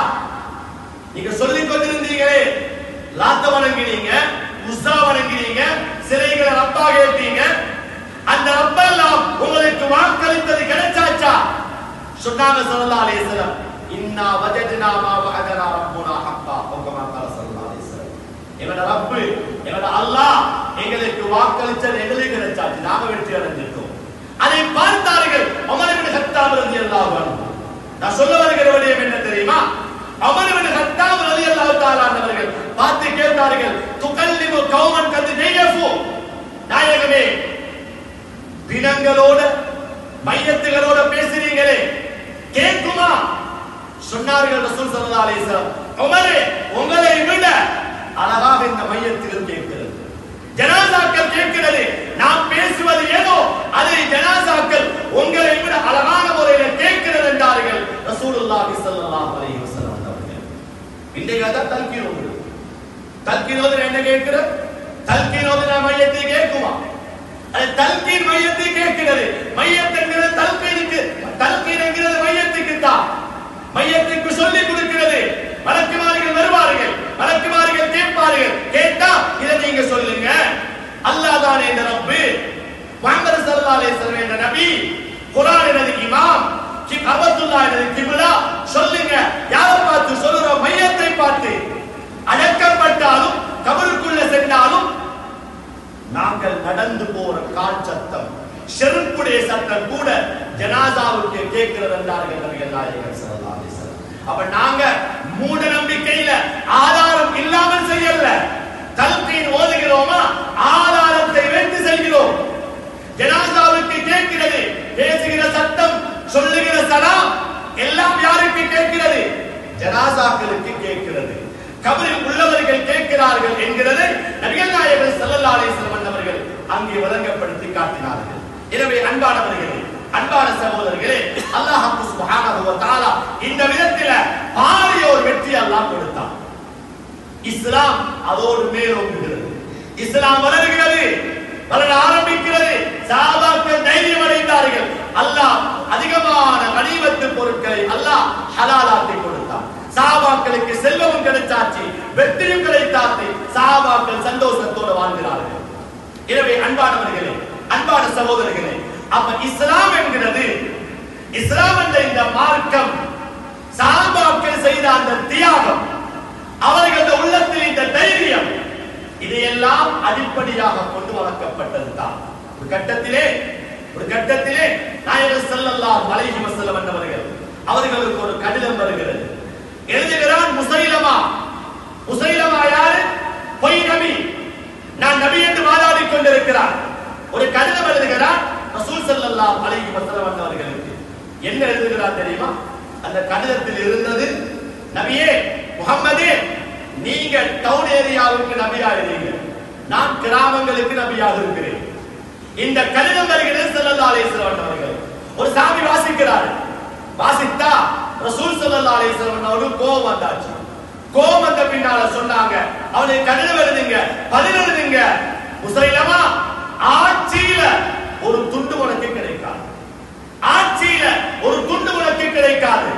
நீங்க சொல்லிக் கொண்டிருந்தீங்களே லாத்த வணங்கினீங்க உஸ்ஸா வணங்கினீங்க சிலைகளை ரப்பாக ஏற்றீங்க அந்த ரப்பெல்லாம் உங்களுக்கு வாக்களித்தது கிடைச்சாச்சா சொன்னாங்க ஸல்லல்லாஹு அலைஹி வஸல்லம் இன்னா வஜத்னா மா வஅதனா ரப்புனா ஹக்கா கமா قال ஸல்லல்லாஹு அலைஹி வஸல்லம் எங்களோட ரப்பு எங்களோட அல்லாஹ் எங்களுக்கு வாக்களித்தது எங்களுக்கு கிடைச்சாச்சு நாம வெற்றி அடைஞ்சிருக்கோம் அதை பார்த்தார்கள் உமர் இப்னு கத்தாப் ரலியல்லாஹு அன்ஹு நான் சொல்ல வருகிற விடயம் என்ன தெரியுமா உமர் இப்னு கத்தாப் ரலியல்லாஹு தஆலா அவர்கள் பார்த்து கேட்டார்கள் துகல்லிமு கௌமன் கது நெய்யஃபு நாயகமே பிணங்களோட மையத்துகளோட பேசுறீங்களே கேட்குமா சொன்னார்கள் ரசூல் ஸல்லல்லாஹு அலைஹி வஸல்லம் உமரே உங்களை விட அழகாக இந்த மையத்துகள் கேட்கிறது ஜனாசாக்கள் கேட்கிறது நாம் பேசுவது ஏதோ அதை ஜனாசாக்கள் உங்களை விட அழகான முறையில கேட்கிறது என்றார்கள் ரசூலுல்லாஹி ஸல்லல்லாஹு அலைஹி வஸல்லம் அவர்கள் இன்றைக்கு அதான் தல்கீன் ஓதுறது தல்கீன் ஓதுறது என்ன கேட்கிறது தல்கீன் ஓதுற மையத்தை கேட்குமா அது தல்கீன் மையத்தை கேட்கிறது மையத்துங்கிறது தல்கீனுக்கு தல்கீன் என்கிறது மையத்துக்கு தான் மையத்துக்கு சொல்லிக் கொடுக்கிறது வழக்குமாரிகள் வருவார்கள் வழக்குமாரிகள் கேட்பார்கள் கேட்டா இதை நீங்க சொல்லுங்க அல்லாஹ் தான் என்ற ரப்பு முஹம்மது ஸல்லல்லாஹு அலைஹி வஸல்லம் என்ற நபி குர்ஆன் எனது இமாம் கி அபதுல்லாஹ் எனது கிப்லா சொல்லுங்க இருக்கிறது என்றார்கள் நபிகள் நாயகம் ஸல்லல்லாஹு அலைஹி வஸல்லம் அப்ப நாங்க மூட நம்பிக்கையில ஆதாரம் இல்லாமல் செய்யல தல்கீன் ஓதுகிறோமா ஆதாரத்தை வைத்து செய்கிறோம் ஜனாசாவுக்கு கேட்கிறது பேசுகிற சத்தம் சொல்லுகிற சலாம் எல்லாம் யாருக்கு கேட்கிறது ஜனாசாக்களுக்கு கேட்கிறது கபரில் உள்ளவர்கள் கேட்கிறார்கள் என்கிறது நபிகள் நாயகர் ஸல்லல்லாஹு அலைஹி வஸல்லம் அவர்கள் அங்கே விளங்கப்படுத்தி காட்டினார்கள் எனவே அன்பானவர்களே அன்பான சகோதரர்களே அல்லாஹ் சுப்ஹானஹு வ தஆலா இந்த விதத்தில பாரிய ஒரு வெற்றி அல்லாஹ் கொடுத்தான் இஸ்லாம் அதோடு மேலோங்குகிறது இஸ்லாம் வளர்கிறது வளர ஆரம்பிக்கிறது சாபாக்கள் தைரியம் அடைந்தார்கள் அல்லாஹ் அதிகமான கனிமத்து பொருட்களை அல்லாஹ் ஹலாலாக்கி கொடுத்தான் சாபாக்களுக்கு செல்வமும் கிடைச்சாச்சு வெற்றியும் கிடைத்தாச்சு சாபாக்கள் சந்தோஷத்தோடு வாழ்கிறார்கள் எனவே அன்பானவர்களே அன்பான சகோதரர்களே அப்ப இஸ்லாம் என்கிறது இஸ்லாம் என்ற இந்த மார்க்கம் சாபாக்கள் செய்த அந்த தியாகம் அவர்களது உள்ளத்தில் இந்த தைரியம் இதையெல்லாம் அடிப்படையாக கொண்டு வளர்க்கப்பட்டது தான் ஒரு கட்டத்திலே ஒரு கட்டத்திலே நாயகர் ஸல்லல்லாஹு அலைஹி வஸல்லம் அவர்கள் அவர்களுக்கு ஒரு கடிதம் வருகிறது எழுதுகிறான் முசைலமா முசைலமா யாரு பொய் நபி நான் நபி என்று வாதாடிக் கொண்டிருக்கிறார் ஒரு கடிதம் எழுதுகிறார் ரசூல் ஸல்லல்லாஹு அலைஹி வஸல்லம் அவர்களுக்கு என்ன எழுதுகிறார் தெரியுமா அந்த கடிதத்தில் இருந்தது நபியே முகம்மதே நீங்க டவுன் ஏரியாவுக்கு நபியா இருந்தீங்க நான் கிராமங்களுக்கு நபியாக இருக்கிறேன் இந்த கடிதம் வருகிறது ஸல்லல்லாஹு அலைஹி வஸல்லம் அவர்கள் ஒரு சாமி வாசிக்கிறார் வாசித்தா ரசூல் ஸல்லல்லாஹு அலைஹி வஸல்லம் அவருக்கு கோபம் வந்தாச்சு கோபம் வந்த பின்னால சொன்னாங்க அவனுக்கு கடிதம் எழுதுங்க பதில் எழுதுங்க முசைலமா ஆட்சியில ஒரு துண்டு உனக்கு கிடைக்காது ஆட்சியில ஒரு துண்டு உனக்கு கிடைக்காது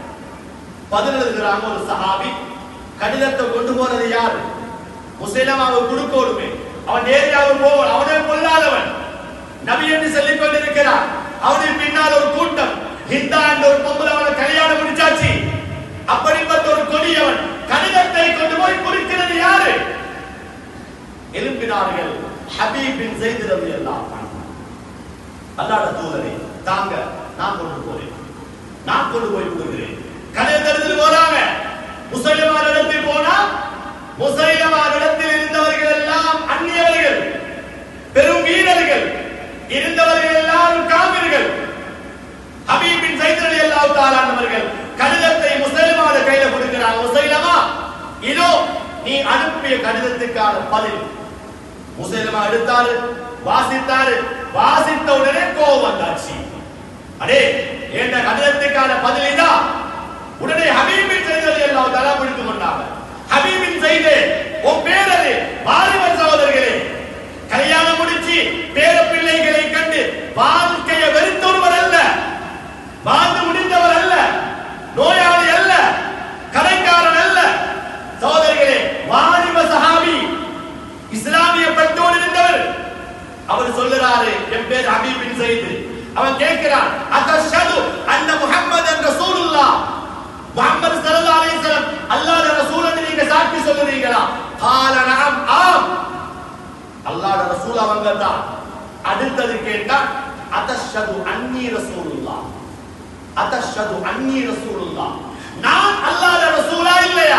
பதில் எழுதுகிறாங்க ஒரு சஹாபி கடிதத்தை கொண்டு போறது யாரு முசைலமாவை கொடுக்கோடுமே அவன் ஏரியாவுக்கு போவான் அவனே கொல்லாதவன் நபி என்று சொல்லிக் கொண்டிருக்கிறான் அவனுக்கு பின்னால் ஒரு கூட்டம் ஹிந்தா என்ற ஒரு பொம்பளை அவனை கல்யாணம் முடிச்சாச்சு அப்படிப்பட்ட ஒரு கொடியவன் கடிதத்தை கொண்டு போய் குறிக்கிறது யாரு எழுப்பினார்கள் ஹபீப் பின் செய்து ரவி எல்லாம் அல்லாட தூதரே தாங்க நான் கொண்டு போறேன் நான் கொண்டு போய் கொடுக்கிறேன் கடிதத்தில் போறாங்க முசலிமார் இடத்தில் போனா முசலிமார் இடத்தில் இருந்தவர்கள் எல்லாம் அந்நியவர்கள் பெரும் வீரர்கள் இருந்தவர்கள் எல்லாரும் காவிர்கள் ஹபீபின் சைத்ரலி அல்லாஹ் தாலானவர்கள் கடிதத்தை முசலிமான கையில கொடுக்கிறாங்க முசைலமா இதோ நீ அனுப்பிய கடிதத்துக்கான பதில் முசலிமா எடுத்தாரு வாசித்தாரு வாசித்த உடனே கோபம் வந்தாச்சு அடே என்ன கடிதத்துக்கான பதில் இதா உடனே ஹபீபின் செய்தலை எல்லாம் தலா பிடித்து கொண்டாங்க ஹபீபின் செய்து உன் பேரது வாலிபர் சகோதரர்களே கல்யாணம் முடிச்சு பேர பிள்ளைகளை கண்டு வாழ்க்கையை வெறுத்தொருவர் அல்ல வாழ்ந்து முடிந்தவர் அல்ல நோயாளி அல்ல கடைக்காரன் அல்ல சகோதரர்களே வாலிப சஹாபி இஸ்லாமிய பட்டோடு இருந்தவர் அவர் சொல்லுறாரு என் பேர் ஹபீப் பின் சயீத் அவன் கேட்கிறான் அத்தஷது அன்ன முஹம்மதன் ரசூலுல்லாஹ் முஹம்மது ஸல்லல்லாஹு அலைஹி வஸல்லம் அல்லாஹ்வுடைய ரசூல் என்று நீங்க சாட்சி சொல்லுறீங்களா قال நஅம் ஆம் அல்லாஹ்வுடைய ரசூல் அவங்க தான் அடுத்தது கேட்டா அத்தஷது அன்னி ரசூலுல்லாஹ் அத்தஷது அன்னி ரசூலுல்லாஹ் நான் அல்லாஹ்வுடைய ரசூலா இல்லையா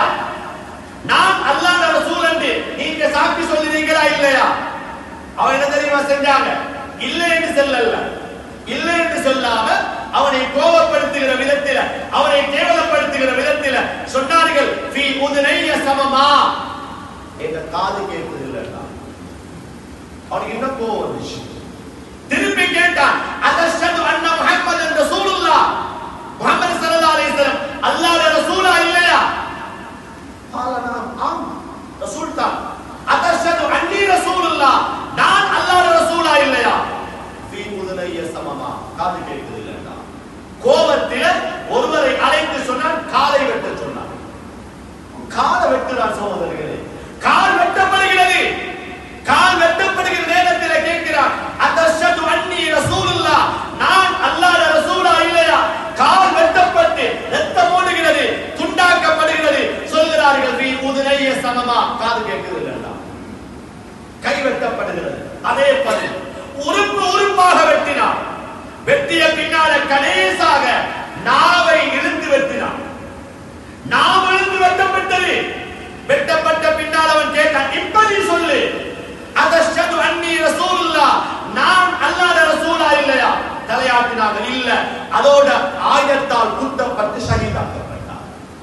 நான் அல்லாஹ்வுடைய ரசூல் என்று நீங்க சாட்சி சொல்லுறீங்களா இல்லையா அவன் என்ன தெரியுமா செஞ்சாங்க இல்லை என்று சொல்லல இல்லை என்று சொல்லாம அவனை கோபப்படுத்துகிற விதத்தில அவனை கேவலப்படுத்துகிற விதத்தில சொன்னார்கள் ஃபீ உதுனைய சமமா எங்க காது கேட்குது இல்லைன்னா அவனுக்கு என்ன கோபம் வந்துச்சு திருப்பி கேட்டான் அதஷது அன்ன முஹம்மது ரசூலுல்லாஹ் முஹம்மது ஸல்லல்லாஹு அலைஹி வஸல்லம் அல்லாஹ்வுடைய ரசூலா இல்லையா قال نعم ஆம் ரசூல் தான் அதஷது அன்னி ரசூலுல்லாஹ் நான் அல்லாஹ்வுடைய ரசூலா இல்லையா ஃபீ உதுனைய சமமா காது கேட்குது இல்லைன்னா கோபத்தில் தலையாட்டினாங்க இல்ல அதோட ஆயுதத்தால் குத்தப்பட்டு ஷஹீதாக்கப்பட்டார்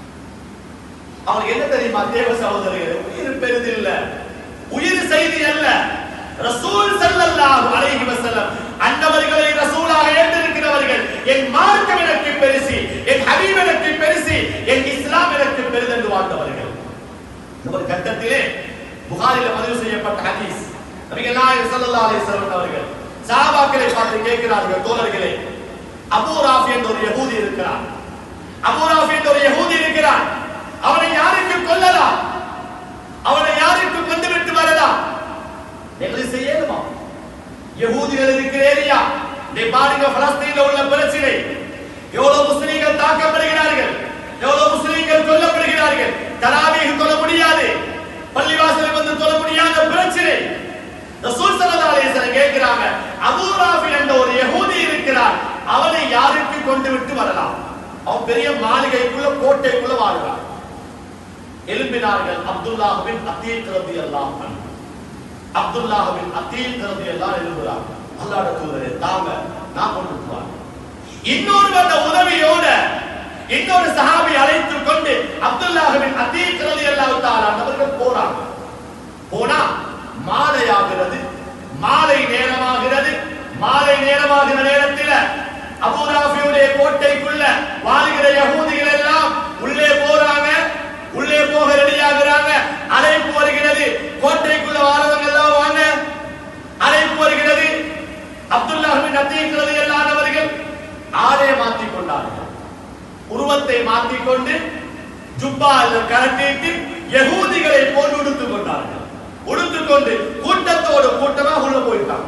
அவர் என்ன தெரியுமா தேவ சகோதரர்களே உயிர் பெரிதில்ல உயிர் செய்தி அல்ல ரசூல் ஸல்லல்லாஹு அலைஹி வஸல்லம் அன்னவர்களை ரசூலாக ஏற்றிருக்கிறவர்கள் என் மார்க்கம் எனக்கு பெருசி என் ஹபீப் எனக்கு பெருசி என் இஸ்லாம் எனக்கு பெரிதென்று வாழ்ந்தவர்கள் இந்த ஒரு கட்டத்திலே புகாரில பதிவு செய்யப்பட்ட ஹதீஸ் நபிகள் நாயகம் ஸல்லல்லாஹு அலைஹி வஸல்லம் அவர்கள் சஹாபாக்களை பார்த்து கேட்கிறார்கள் தோழர்களே அபூ ராஃபி என்ற ஒரு யகூதி இருக்கிறார் அபூ ராஃபி என்ற ஒரு யகூதி இருக்கிறார் அவனை யாருக்கு கொல்லலாம் அவனை யாருக்கு கொண்டு விட்டு வரலாம் எங்களை செய்யணுமா யகூதிகள் இருக்கிற ஏரியா நீ பாருங்க பலஸ்தீன்ல உள்ள பிரச்சனை எவ்வளவு முஸ்லீம்கள் தாக்கப்படுகிறார்கள் எவ்வளவு முஸ்லீம்கள் கொல்லப்படுகிறார்கள் தராவீக கொல்ல முடியாது பள்ளிவாசல் வந்து கொல்ல முடியாத பிரச்சனை ரசூல் ஸல்லல்லாஹு அலைஹி வஸல்லம் கேக்குறாங்க அபூ ராஃபி என்ற ஒரு யகூதி இருக்கிறார் அவனை யாருக்கு கொண்டு விட்டு வரலாம் அவன் பெரிய மாளிகைக்குள்ள கோட்டைக்குள்ள வாழ்கிறான் எழுப்பினார்கள் அப்துல்லாஹ் பின் அத்தீக் ரலியல்லாஹு அன்ஹு அப்துல்லாஹ் பின் அத்தீக் ரலியல்லாஹு எழுப்புறாங்க அல்லாஹ்வுடைய தூதரே தாங்க நான் கொண்டு போறேன் இன்னொரு வந்த உதவியோட இன்னொரு சஹாபி அழைத்து கொண்டு அப்துல்லாஹ் பின் அத்தீக் ரலியல்லாஹு தஆலா அவர்கள் போறாங்க போனா மாலையாகிறது மாலை நேரமாகிறது மாலை நேரமாகிற நேரத்தில் அபூராபியுடைய கோட்டைக்குள்ள வாழ்கிற யகூதிகள் எல்லாம் உள்ளே போறாங்க உள்ளே போக ரெடியாகிறாங்க அழைப்பு வருகிறது கோட்டைக்குள்ள வாழ்றவங்க எல்லாம் வாங்க அழைப்பு வருகிறது அப்துல்லாஹ் பின் அத்தீக் ரலியல்லாஹு அவர்கள் ஆடை மாற்றிக் கொண்டார்கள் உருவத்தை மாற்றிக்கொண்டு ஜுப்பா கரட்டிட்டு யகூதிகளை போன்று உடுத்துக் கொண்டார்கள் உடுத்துக் கொண்டு கூட்டத்தோடு கூட்டமா உள்ள போயிட்டாங்க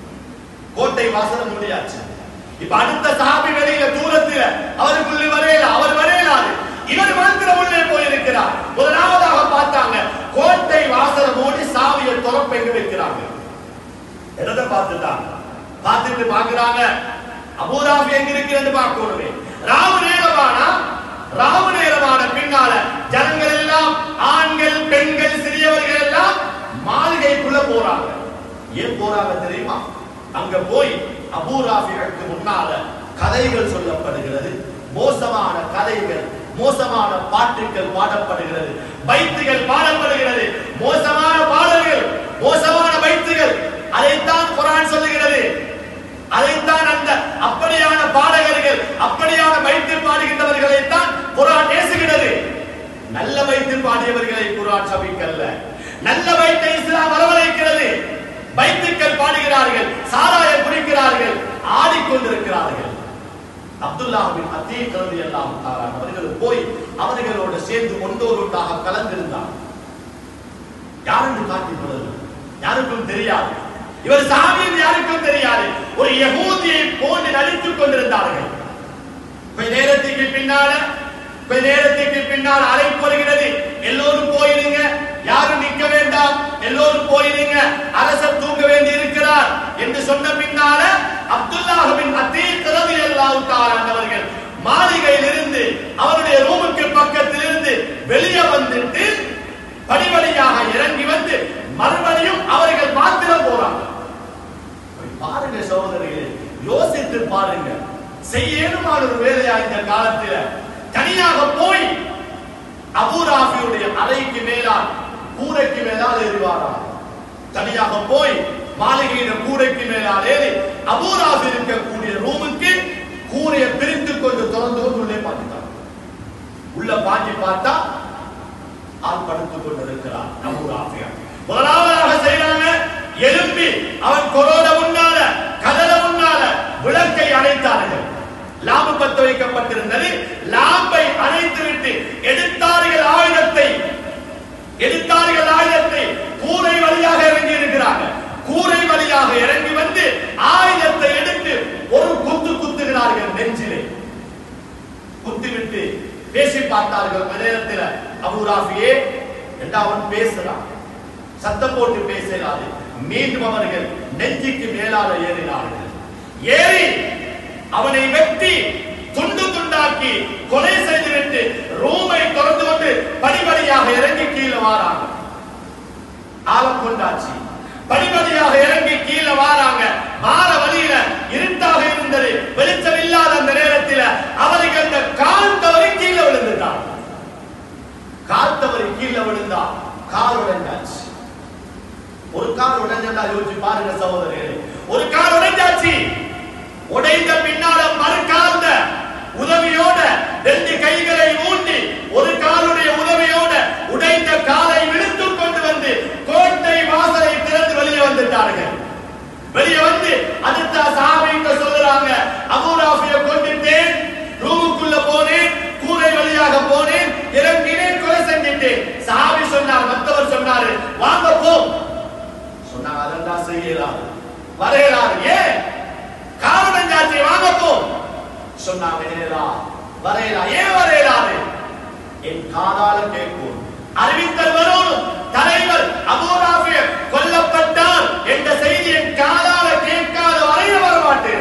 கோட்டை வாசல் முடியாச்சு இப்ப அடுத்த சாபி வெளியில தூரத்துல அவருக்குள்ள வரையல அவர் வரையலாது இவர் மாத்திர உள்ளே போயிருக்கிறார் முதலாவதாக பார்த்தாங்க கோட்டை வாசலை மூடி சாவியை துறப்பெங்கு வைக்கிறாங்க இடத்தை பார்த்துட்டாங்க பார்த்துட்டு பாக்குறாங்க அபூராபி எங்க இருக்கிறது பார்க்கணுமே ராவு நேரமானா ராவு நேரமான பின்னால ஜனங்கள் எல்லாம் ஆண்கள் பெண்கள் சிறியவர்கள் எல்லாம் மாளிகைக்குள்ள போறாங்க ஏன் போறாங்க தெரியுமா அங்க போய் அபூராபிகளுக்கு முன்னால கதைகள் சொல்லப்படுகிறது மோசமான கதைகள் மோசமான பாட்டுகள் பாடப்படுகிறது பைத்துகள் பாடப்படுகிறது மோசமான பாடல்கள் மோசமான பைத்துகள் அதைத்தான் குரான் சொல்லுகிறது அதைத்தான் அந்த அப்படியான பாடகர்கள் அப்படியான வைத்து பாடுகின்றவர்களைத்தான் குரான் பேசுகிறது நல்ல வைத்து பாடியவர்களை குரான் சபிக்கல்ல நல்ல வைத்தை இஸ்லாம் வரவழைக்கிறது வைத்துக்கள் பாடுகிறார்கள் சாராயம் குடிக்கிறார்கள் ஆடிக்கொண்டிருக்கிறார்கள் அப்துல்லாஹின் அத்தீக் ரலியல்லாஹு தஆலா அவர்கள் போய் அவர்களோடு சேர்ந்து ஒன்றோடொன்றாக கலந்திருந்தார் யாருக்கு காட்டிக் யாருக்கும் தெரியாது இவர் சாமியின் யாருக்கும் தெரியாது ஒரு யகூதியை போன்று நடித்துக் கொண்டிருந்தார்கள் கொஞ்ச நேரத்துக்கு பின்னால கொஞ்ச நேரத்துக்கு பின்னால் அழைப்பு வருகிறது எல்லோரும் போயிருங்க யாரும் நிக்க வேண்டாம் எல்லோரும் போயிருங்க அரசர் தூங்க வேண்டி இருக்கிறார் என்று சொன்ன பின்னால அப்துல்லாஹின் அத்தீக் ரலியல்லாஹு தஆலா அவர்கள் மாளிகையிலிருந்து அவருடைய ரூமுக்கு பக்கத்தில் இருந்து வெளியே வந்துட்டு படிவழியாக இறங்கி வந்து மறுபடியும் அவர்கள் மாத்திரம் போறாங்க பாருங்க சகோதரிகளே யோசித்து பாருங்க செய்யணுமான ஒரு வேலையா இந்த காலத்துல தனியாக போய் அபூராபியுடைய அறைக்கு மேலால் கூரைக்கு மேலால் ஏறிவாராம் தனியாக போய் மாளிகையின கூரைக்கு மேலால் ஏறி அபூராபி இருக்கக்கூடிய ரூமுக்கு கூரையை பிரித்து கொண்டு திறந்து கொண்டு உள்ளே பார்த்துட்டான் உள்ள பாஞ்சி பார்த்தா ஆள் படுத்துக் கொண்டிருக்கிறார் அபூராபியா முதலாவதாக செய்யறாங்க எழும்பி அவன் கொரோட முன்னால கதல முன்னால விளக்கை அணைத்தார்கள் லாம்பு பத்த வைக்கப்பட்டிருந்தது லாம்பை அணைத்து விட்டு எடுத்தார்கள் ஆயுதத்தை எடுத்தார்கள் ஆயுதத்தை கூரை வழியாக இறங்கி இருக்கிறாங்க கூரை வழியாக இறங்கி வந்து ஆயுதத்தை எடுத்து ஒரு குத்து குத்துகிறார்கள் நெஞ்சிலே குத்திவிட்டு பேசி பார்த்தார்கள் அந்த நேரத்தில் அபுராபியே என்று அவன் பேசுறான் சத்தம் போட்டு பேசுகிறாரு மீண்டும் அவர்கள் நெஞ்சுக்கு மேலால ஏறினார்கள் ஏறி அவனை வெட்டி துண்டு துண்டாக்கி கொலை செய்துவிட்டு ரூமை திறந்து கொண்டு படிப்படியாக இறங்கி கீழே வாராங்க ஆழம் கொண்டாச்சு படிப்படியாக இறங்கி கீழே வாராங்க வார வழியில இருட்டாக இருந்தது வெளிச்சம் இல்லாத அந்த நேரத்தில் அவருக்கு அந்த கால் தவறி கீழே விழுந்துட்டான் கால் தவறி கீழே விழுந்தா கால் உடைஞ்சாச்சு ஒரு கால் உடைஞ்சா யோசிச்சு பாருங்க சகோதரர்களே ஒரு கால் உடைஞ்சாச்சு உடைந்த பின்னால மறு கால்ல உதவியோட ரெண்டு கைகளை ஊண்டி ஒரு காலுடைய உதவியோட உடைந்த காலை விழுத்துக் கொண்டு வந்து கோட்டை வாசலை திறந்து வெளியே வந்துட்டார்கள் வெளியே வந்து அடுத்த சாமிங்க சொல்லுறாங்க அபூராஃபிய கொண்டுட்டேன் ரூமுக்குள்ள போனேன் கூரை வழியாக போனேன் இறங்கினேன் கொலை செஞ்சிட்டேன் சாமி சொன்னார் மத்தவர் சொன்னாரு வாங்க போ சொன்னாங்க அதெல்லாம் செய்யலாம் வரையலாம் ஏன் காரணம் ஜாச்சி வாங்க போ சொன்னாங்க ஏலா வரையலாம் ஏன் வரையலாது என் காதால கேட்கும் அறிவித்தல் வரும் தலைவர் அபூராஃபிய கொல்லப்பட்டார் என்ற செய்தி என் காதால கேட்காத வரைய வர மாட்டேன்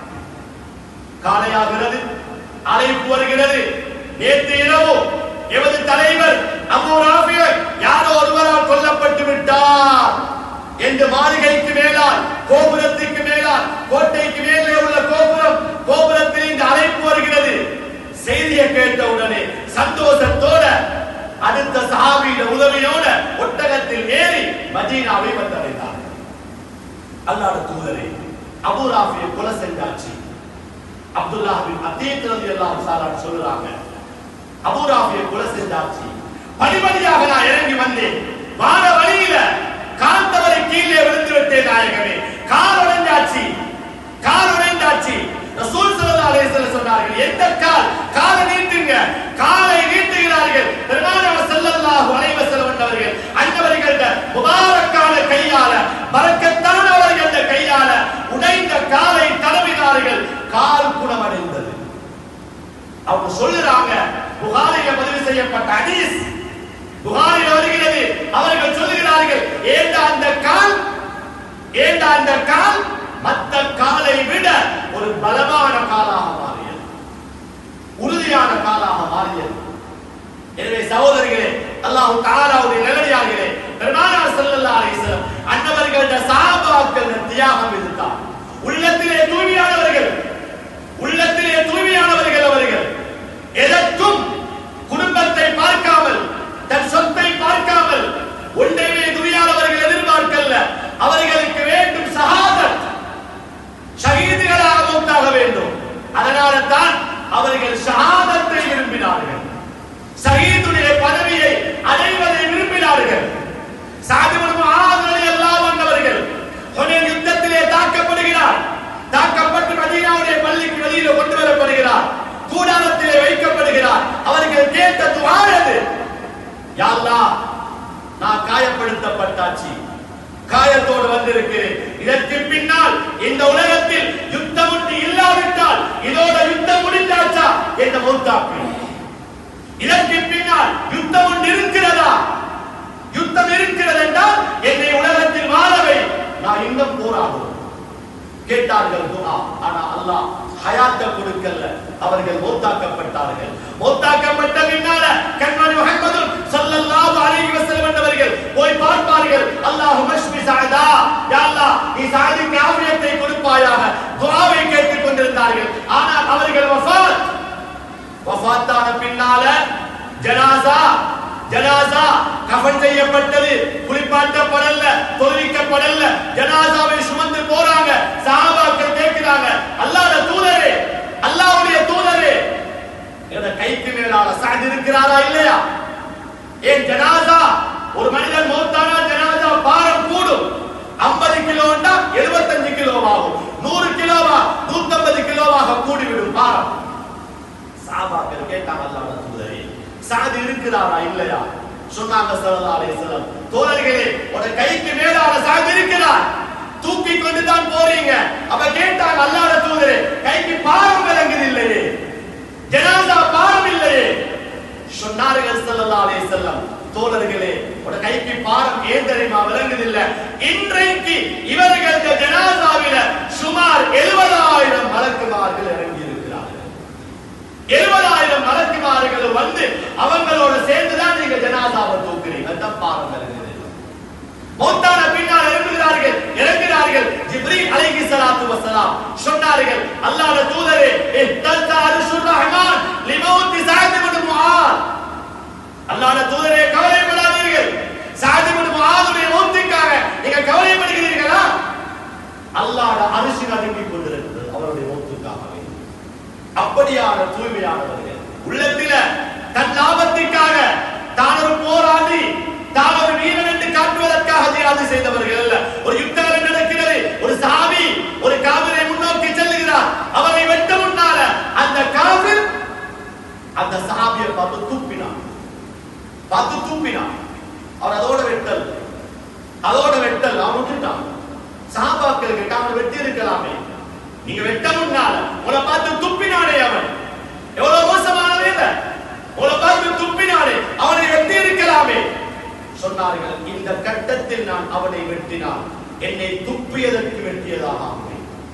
காலையாகிறது அழைப்பு வருகிறது நேற்று இரவு எமது தலைவர் அபூ ராஃபிய யாரோ ஒருவரால் கொல்லப்பட்டு விட்டார் என்று மாளிகைக்கு மேலால் கோபுரத்துக்கு மேலால் கோட்டைக்கு மேலே உள்ள கோபுரம் கோபுரத்தில் இந்த அழைப்பு வருகிறது செய்தியை கேட்ட உடனே சந்தோஷத்தோட அடுத்த சஹாபியிட உதவியோட ஒட்டகத்தில் ஏறி மதீனாவை வந்தடைந்தார் அல்லாஹ் தூதரே அபூ ராஃபியை கொலை செஞ்சாச்சு அப்துல்லா பின் அத்தீத் ரலியல்லாஹு தஆலா சொல்றாங்க அபூ ராஃபியை கொலை செஞ்சாச்சு படிப்படியாக நான் இறங்கி வந்தேன் வார வழியில கால் தவறி கீழே விழுந்து விட்டேன் நாயகமே கால் உடைஞ்சாச்சு கால் உடைந்தாச்சு ரசூல் ஸல்லல்லாஹு அலைஹி வஸல்லம் சொன்னார்கள் எந்த கால் காலை நீட்டுங்க காலை நீட்டுகிறார்கள் பெருமானார் ஸல்லல்லாஹு அலைஹி வஸல்லம் அவர்கள் அன்னவர்கள்ட முபாரக்கான கையால பரக்கத்தான அவர்கள்ட கையால உடைந்த காலை தடவினார்கள் கால் குணமடைந்தது அவங்க சொல்லுறாங்க புகாரில பதிவு செய்யப்பட்ட ஹதீஸ் புகாரில் வருகிறது அவர்கள் சொல்லுகிறார்கள் ஏண்ட அந்த கால் ஏண்ட அந்த கால் மத்த காலை விட ஒரு பலமான காலாக மாறியது உறுதியான காலாக மாறியது எனவே சகோதரிகளே அல்லாஹ் தஆலாவுடைய நல்லடியார்களே பெருமானார் ஸல்லல்லாஹு அலைஹி வஸல்லம் அன்னவர்கள்ட சஹாபாக்கள் தியாகம் இருந்தார் உள்ளத்திலே தூய்மையானவர்கள் உள்ளத்திலே தூய்மையானவர்கள் அவர்கள் எதற்கும் குடும்பத்தை பார்க்காமல் தன் சொத்தை பார்க்காமல் ஒன்றையுமே துணியானவர்கள் எதிர்பார்க்கல்ல அவர்களுக்கு வேண்டும் சகாதத் ஷஹீதுகளாக மௌத்தாக வேண்டும் அதனால தான் அவர்கள் ஷஹாதத்தை விரும்பினார்கள் ஷஹீதுடைய பதவியை அடைவதை விரும்பினார்கள் சாதிபன் ஆதரவு எல்லாம் வந்தவர்கள் ஹுனைன் யுத்தத்திலே தாக்கப்படுகிறார் தாக்கப்பட்டு மதீனாவுடைய பள்ளிக்கு வெளியில கொண்டு வரப்படுகிறார் கூடாரத்திலே வைக்கப்படுகிறார் அவர்கள் கேட்ட துஆ எது யா அல்லாஹ் நான் காயப்படுத்தப்பட்டாச்சு காயத்தோடு வந்திருக்கிறேன் இதற்கு பின்னால் இந்த உலகத்தில் யுத்தம் ஒன்று இல்லாவிட்டால் இதோட யுத்தம் முடிந்தாச்சா என்ற மௌத்தாக்கு இதற்கு பின்னால் யுத்தம் ஒன்று இருக்கிறதா யுத்தம் இருக்கிறது என்றால் என்னை உலகத்தில் வாழவை நான் இன்னும் போராடுவேன் கேட்டார்கள் துஆ ஆனா அல்லாஹ் ஹயாத்த கொடுக்கல அவர்கள் மௌத்தாக்கப்பட்டார்கள் மௌத்தாக்கப்பட்ட பின்னால கண்மணி முஹம்மது ஸல்லல்லாஹு அலைஹி வஸல்லம் என்பவர்கள் போய் பார்ப்பார்கள் அல்லாஹு மஷ்பி சஅதா யா அல்லாஹ் நீ சஅதுக்கு ஆஃபியத்தை கொடுப்பாயாக துஆவை கேட்டுக் கொண்டிருந்தார்கள் ஆனால் அவர்கள் வஃபாத் வஃபாத்தான பின்னால ஜனாசா ஜனாசா கஃன் செய்யப்பட்டது குளிப்பாட்டப்படல தொழுவிக்கப்படல ஜனாசாவை சுமந்து போறாங்க சஹாபாக்கள் கேட்கிறாங்க அல்லாஹ்வுடைய தூதரே அல்லாஹ்வுடைய தூதரே என்ற கைக்கு மேலால சாதி இருக்கிறாரா இல்லையா ஏன் ஜனாசா ஒரு மனிதன் மௌத்தானா ஜனாசா பாரம் கூடும் 50 கிலோண்டா 75 கிலோவாகும் 100 கிலோவா 150 கிலோவாக கூடிவிடும் பாரம் சாபாக்கள் கேட்டாங்க அல்லாஹ்வுடைய தூதரே சாதி இருக்கிறாரா இல்லையா சொன்னாங்க ஸல்லல்லாஹு அலைஹி வஸல்லம் தோழர்களே உங்க கைக்கு மேலால சாதி இருக்கிறார் தூக்கி கொண்டு தான் போறீங்க அப்ப கேட்டாங்க அல்லாஹ்வுடைய தூதரே கைக்கு பாரம் விளங்குது இல்லையே ஜனாசா பாரம் இல்லையே சொன்னார்கள் ஸல்லல்லாஹு அலைஹி வஸல்லம் தோழர்களே உங்க கைக்கு பாரம் ஏன் தெரியுமா விளங்குதில்ல இன்றைக்கு இவர்கள் ஜனாசாவில சுமார் 70000 மலக்குமார்கள் இறங்கி இருக்கிறார்கள் எழுபதாயிரம் மலக்குமார்கள் வந்து அவங்களோட சேர்ந்துதான் நீங்க ஜனாசாவை தூக்குறீங்க அதான் பாரம் இறங்குது மௌத்தான பின்னால் இறங்குகிறார்கள் இறங்குகிறார்கள் ஜிப்ரீல் அலைஹி ஸலாத்து வஸலாம் சொன்னார்கள் அல்லாஹ்வுடைய தூதரே இஹ்தல்த அர்ஷுர் ரஹ்மான் லிமௌத் சஅத் இப்னு முஆத் அல்லாஹ்வுடைய தூதரே கவலைப்படாதீர்கள் சஅத் இப்னு முஆதுடைய மௌத்துக்காக நீங்க கவலைப்படுகிறீர்களா அல்லாஹ்வுடைய அரிசி நடுங்கிக் கொண்டிருக்கிறது அவருடைய மௌத்துக்காகவே அப்படியான தூய்மையானவர்கள் உள்ளத்தில தன் லாபத்திற்காக தான் ஒரு போராடி தான் ஒரு வீரன் என்று காட்டுவதற்காக ஜிஹாது செய்தவர்கள் அல்ல ஒரு யுத்தம் நடக்கிறது ஒரு சாமி ஒரு காவிரை முன்னோக்கி செல்லுகிறார் அவரை வெட்ட முன்னால அந்த காவிர் அந்த சஹாபியை பார்த்து துப்பினான் பார்த்து துப்பினான் அவர் அதோட வெட்டல் அதோட வெட்டல் அவன் விட்டுட்டான் சஹாபாக்களுக்கு காவல் வெட்டி இருக்கலாமே நீங்க வெட்ட முன்னால உங்களை பார்த்து துப்பினானே அவன் எவ்வளவு மோசமானவே இல்ல உங்களை பார்த்து துப்பினானே அவனை வெட்டி இருக்கலாமே சொன்னார்கள் இந்த கட்டத்தில் நான் அவனை வெட்டினால் என்னை துப்பியதற்கு வெட்டியதாக ஆகுமே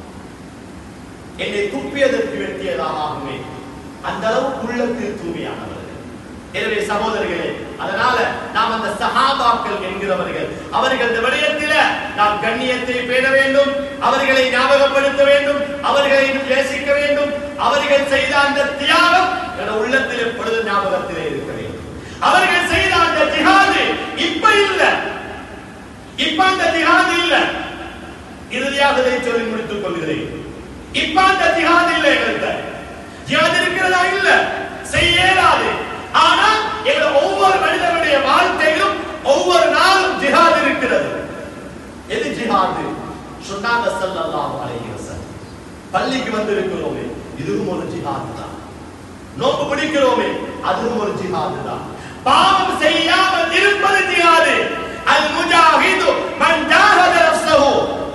என்னை துப்பியதற்கு வெட்டியதாக ஆகுமே அந்த அளவு உள்ளத்தில் தூய்மையானவர்கள் எனவே சகோதரர்களே அதனால நாம் அந்த சஹாபாக்கள் என்கிறவர்கள் அவர்கள் இந்த விடயத்தில நாம் கண்ணியத்தை பேண வேண்டும் அவர்களை ஞாபகப்படுத்த வேண்டும் அவர்களை நேசிக்க வேண்டும் அவர்கள் செய்த அந்த தியாகம் என்ற உள்ளத்தில் எப்பொழுதும் ஞாபகத்திலே இருக்க வேண்டும் அவர்கள் செய்த அந்த ஜிஹாது இப்ப இல்ல இப்ப அந்த ஜிஹாது இல்ல இறுதியாக இதை சொல்லி முடித்துக் கொள்கிறேன் இப்ப அந்த ஜிஹாது இல்ல எங்கள்கிட்ட ஜிஹாது இருக்கிறதா இல்ல செய்ய இயலாது ஆனால் எங்க ஒவ்வொரு மனிதனுடைய வாழ்க்கையிலும் ஒவ்வொரு நாளும் ஜிஹாத் இருக்கிறது எது ஜிஹாது சொன்னாங்க ஸல்லல்லாஹு அலைஹி வஸல்லம் பள்ளிக்கு வந்திருக்கிறோமே இதுவும் ஒரு ஜிஹாத் தான் நோன்பு பிடிக்கிறோமே அதுவும் ஒரு ஜிஹாது தான் பாவம் செய்யாமல் இருப்பது ஜிஹாது அல் முஜாஹிது மன் ஜாஹத நஃப்ஸஹு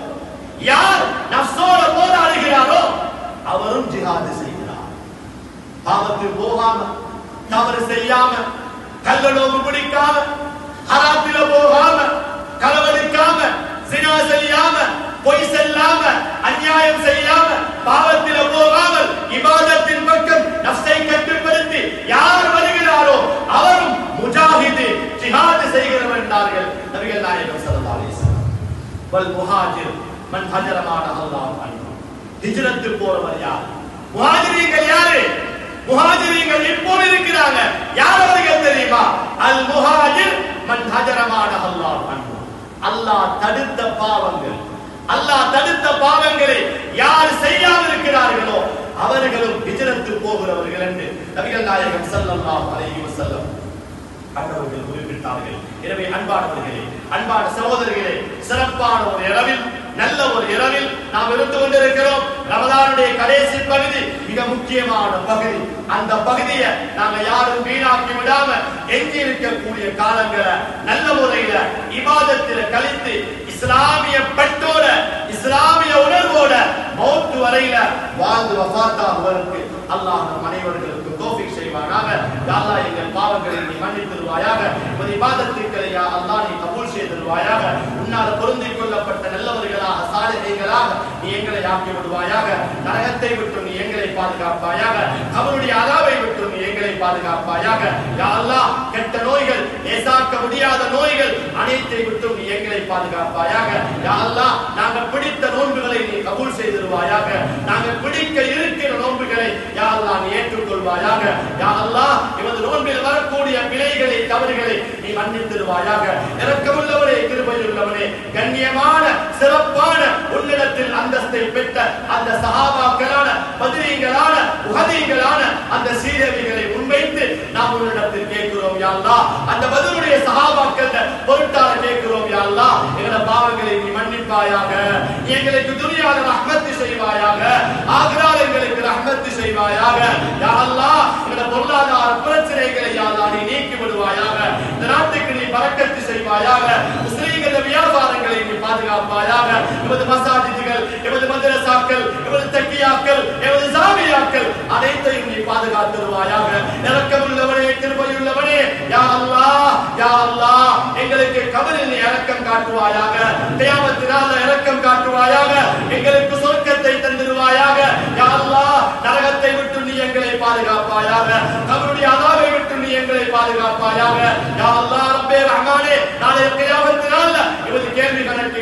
யார் நஃப்ஸோட போராடுகிறாரோ அவரும் ஜிஹாது செய்கிறார் பாவத்தில் போகாம தவறு செய்யாம கள்ள நோம்பு பிடிக்காம ஹராத்தில போகாம களவெடுக்காம சினா செய்யாம பொய் செல்லாம அநியாயம் செய்யாம பாவத்தில போகாமல் இபாதத்தின் பக்கம் நஃப்ஸை கட்டுப்படுத்தி யார் வருகிறாரோ அவரும் முஜாஹிது ஜிஹாது செய்கிறவர் என்றார்கள் நபிகள் நாயகம் ஸல்லல்லாஹு அலைஹி வஸல்லம் வல் முஹாஜிர் மன் ஹஜரமான அல்லாஹ் அன்ஹு ஹிஜ்ரத்து போறவர் யார் முஹாஜிரீங்கள் யாரு முஹாஜிரீங்கள் இப்போது இருக்கிறாங்க யார் அவர்கள் தெரியுமா அல் முஹாஜிர் மன் ஹஜரமான அல்லாஹ் அன்ஹு அல்லாஹ் தடுத்த பாவங்கள் அல்லாஹ் தடுத்த பாவங்களை யார் செய்யாமல் இருக்கிறார்களோ அவர்களும் ஹிஜ்ரத்து போகிறவர்கள் என்று நபிகள் நாயகம் ஸல்லல்லாஹு அலைஹி வஸல்லம் அன்னவர்கள் குறிப்பிட்டார்கள் எனவே அன்பானவர்களே அன்பான சகோதரர்களே சிறப்பான ஒரு இரவில் நல்ல ஒரு இரவில் நாம் இருந்து கொண்டிருக்கிறோம் ரமதானுடைய கடைசி பகுதி மிக முக்கியமான பகுதி அந்த பகுதியை நாங்க யாரும் வீணாக்கி விடாம எஞ்சி இருக்கக்கூடிய காலங்களை நல்ல முறையில இபாதத்தில கழித்து இஸ்லாமிய பட்டோட இஸ்லாமிய உணர்வோட மௌத்து வரையில வாழ்ந்து வஃபாத்தாகுவதற்கு அல்லாஹ் நம் அனைவர்களுக்கு தோஃபிக் செய்வானாக யா அல்லாஹ் எங்கள் பாவங்களை நீ மன்னித்திருவாயாக உமது இபாதத்துக்களை யா அல்லாஹ் நீ கபூல் செய்திருவாயாக உன்னால் பொருந்திக் கொள்ளப்பட்ட நல்லவர்களாக சாலிகைகளாக நீ எங்களை ஆக்கி விடுவாயாக நரகத்தை விட்டு நீ எங்களை பாதுகாப்பாயாக அவருடைய அதாவை விட்டு நீ எங்களை பாதுகாப்பாயாக யா அல்லாஹ் கெட்ட நோய்கள் லேசாக்க முடியாத நோய்கள் அனைத்தை விட்டு நீ எங்களை பாதுகாப்பாயாக யா அல்லாஹ் நாங்கள் பிடித்த நோன்புகளை நீ கபூல் செய்திருவாயாக நாங்கள் பிடிக்க இருக்கிற நோன்புகளை யா அல்லாஹ் நீ ஏற்றுக்கொள்வாயாக யா அல்லாஹ் இவது நோன்பில் வரக்கூடிய பிழைகளை தவறுகளை நீ மன்னித்திருவாயாக இரக்கமுள்ளவரே கிருபையுள்ளவனே கண்ணியமான சிறப்பான உன்னிடத்தில் அந்தஸ்தை பெற்ற அந்த சஹாபாக்களான பதிரீங்களான உகதீங்களான அந்த சீரவிகளை முன்வைத்து நாம் உன்னிடத்தில் கேட்கிறோம் யா அல்லாஹ் அந்த பதிலுடைய சஹாபாக்கள் பொருட்டால கேட்கிறோம் யா அல்லாஹ் எங்களோட பாவங்களை நீ மன்னிப்பாயாக நீ எங்களுக்கு துனியால ரஹ்மத்து செய்வாயாக ஆகிரால எங்களுக்கு ரஹ்மத்து செய்வாயாக யா அல்லாஹ் எங்களோட பொருளாதார பிரச்சனைகளை யா அல்லாஹ் நீ நீக்கி விடுவாயாக இந்த நாட்டுக்கு நீ பறக்கத்து செய்வாயாக முஸ்லிம்கள வியாபாரங்களை நீ பாதுகாப்பாயாக எமது மசாஜிதுகள் எமது மதரசாக்கள் எமது தக்கியாக்கள் எமது சாமியாக்கள் அனைத்தையும் நீ பாதுகாத்துருவாயாக இரக்கமுள்ளவனே கிருபையுள்ளவனே யா அல்லாஹ் யா அல்லாஹ் எங்களுக்கு கபரில் நீ இரக்கம் காட்டுவாயாக கியாமத்தினால இரக்கம் காட்டுவாயாக எங்களுக்கு சொர்க்கத்தை தந்திருவாயாக யா அல்லாஹ் நரகத்தை விட்டு நீ எங்களை பாதுகாப்பாயாக கபருடைய அதாவை விட்டு நீ எங்களை பாதுகாப்பாயாக யா அல்லாஹ் ரப்பே ரஹ்மானே நாளை கியாமத்தினால இவது கேள்வி கணக்கு இதை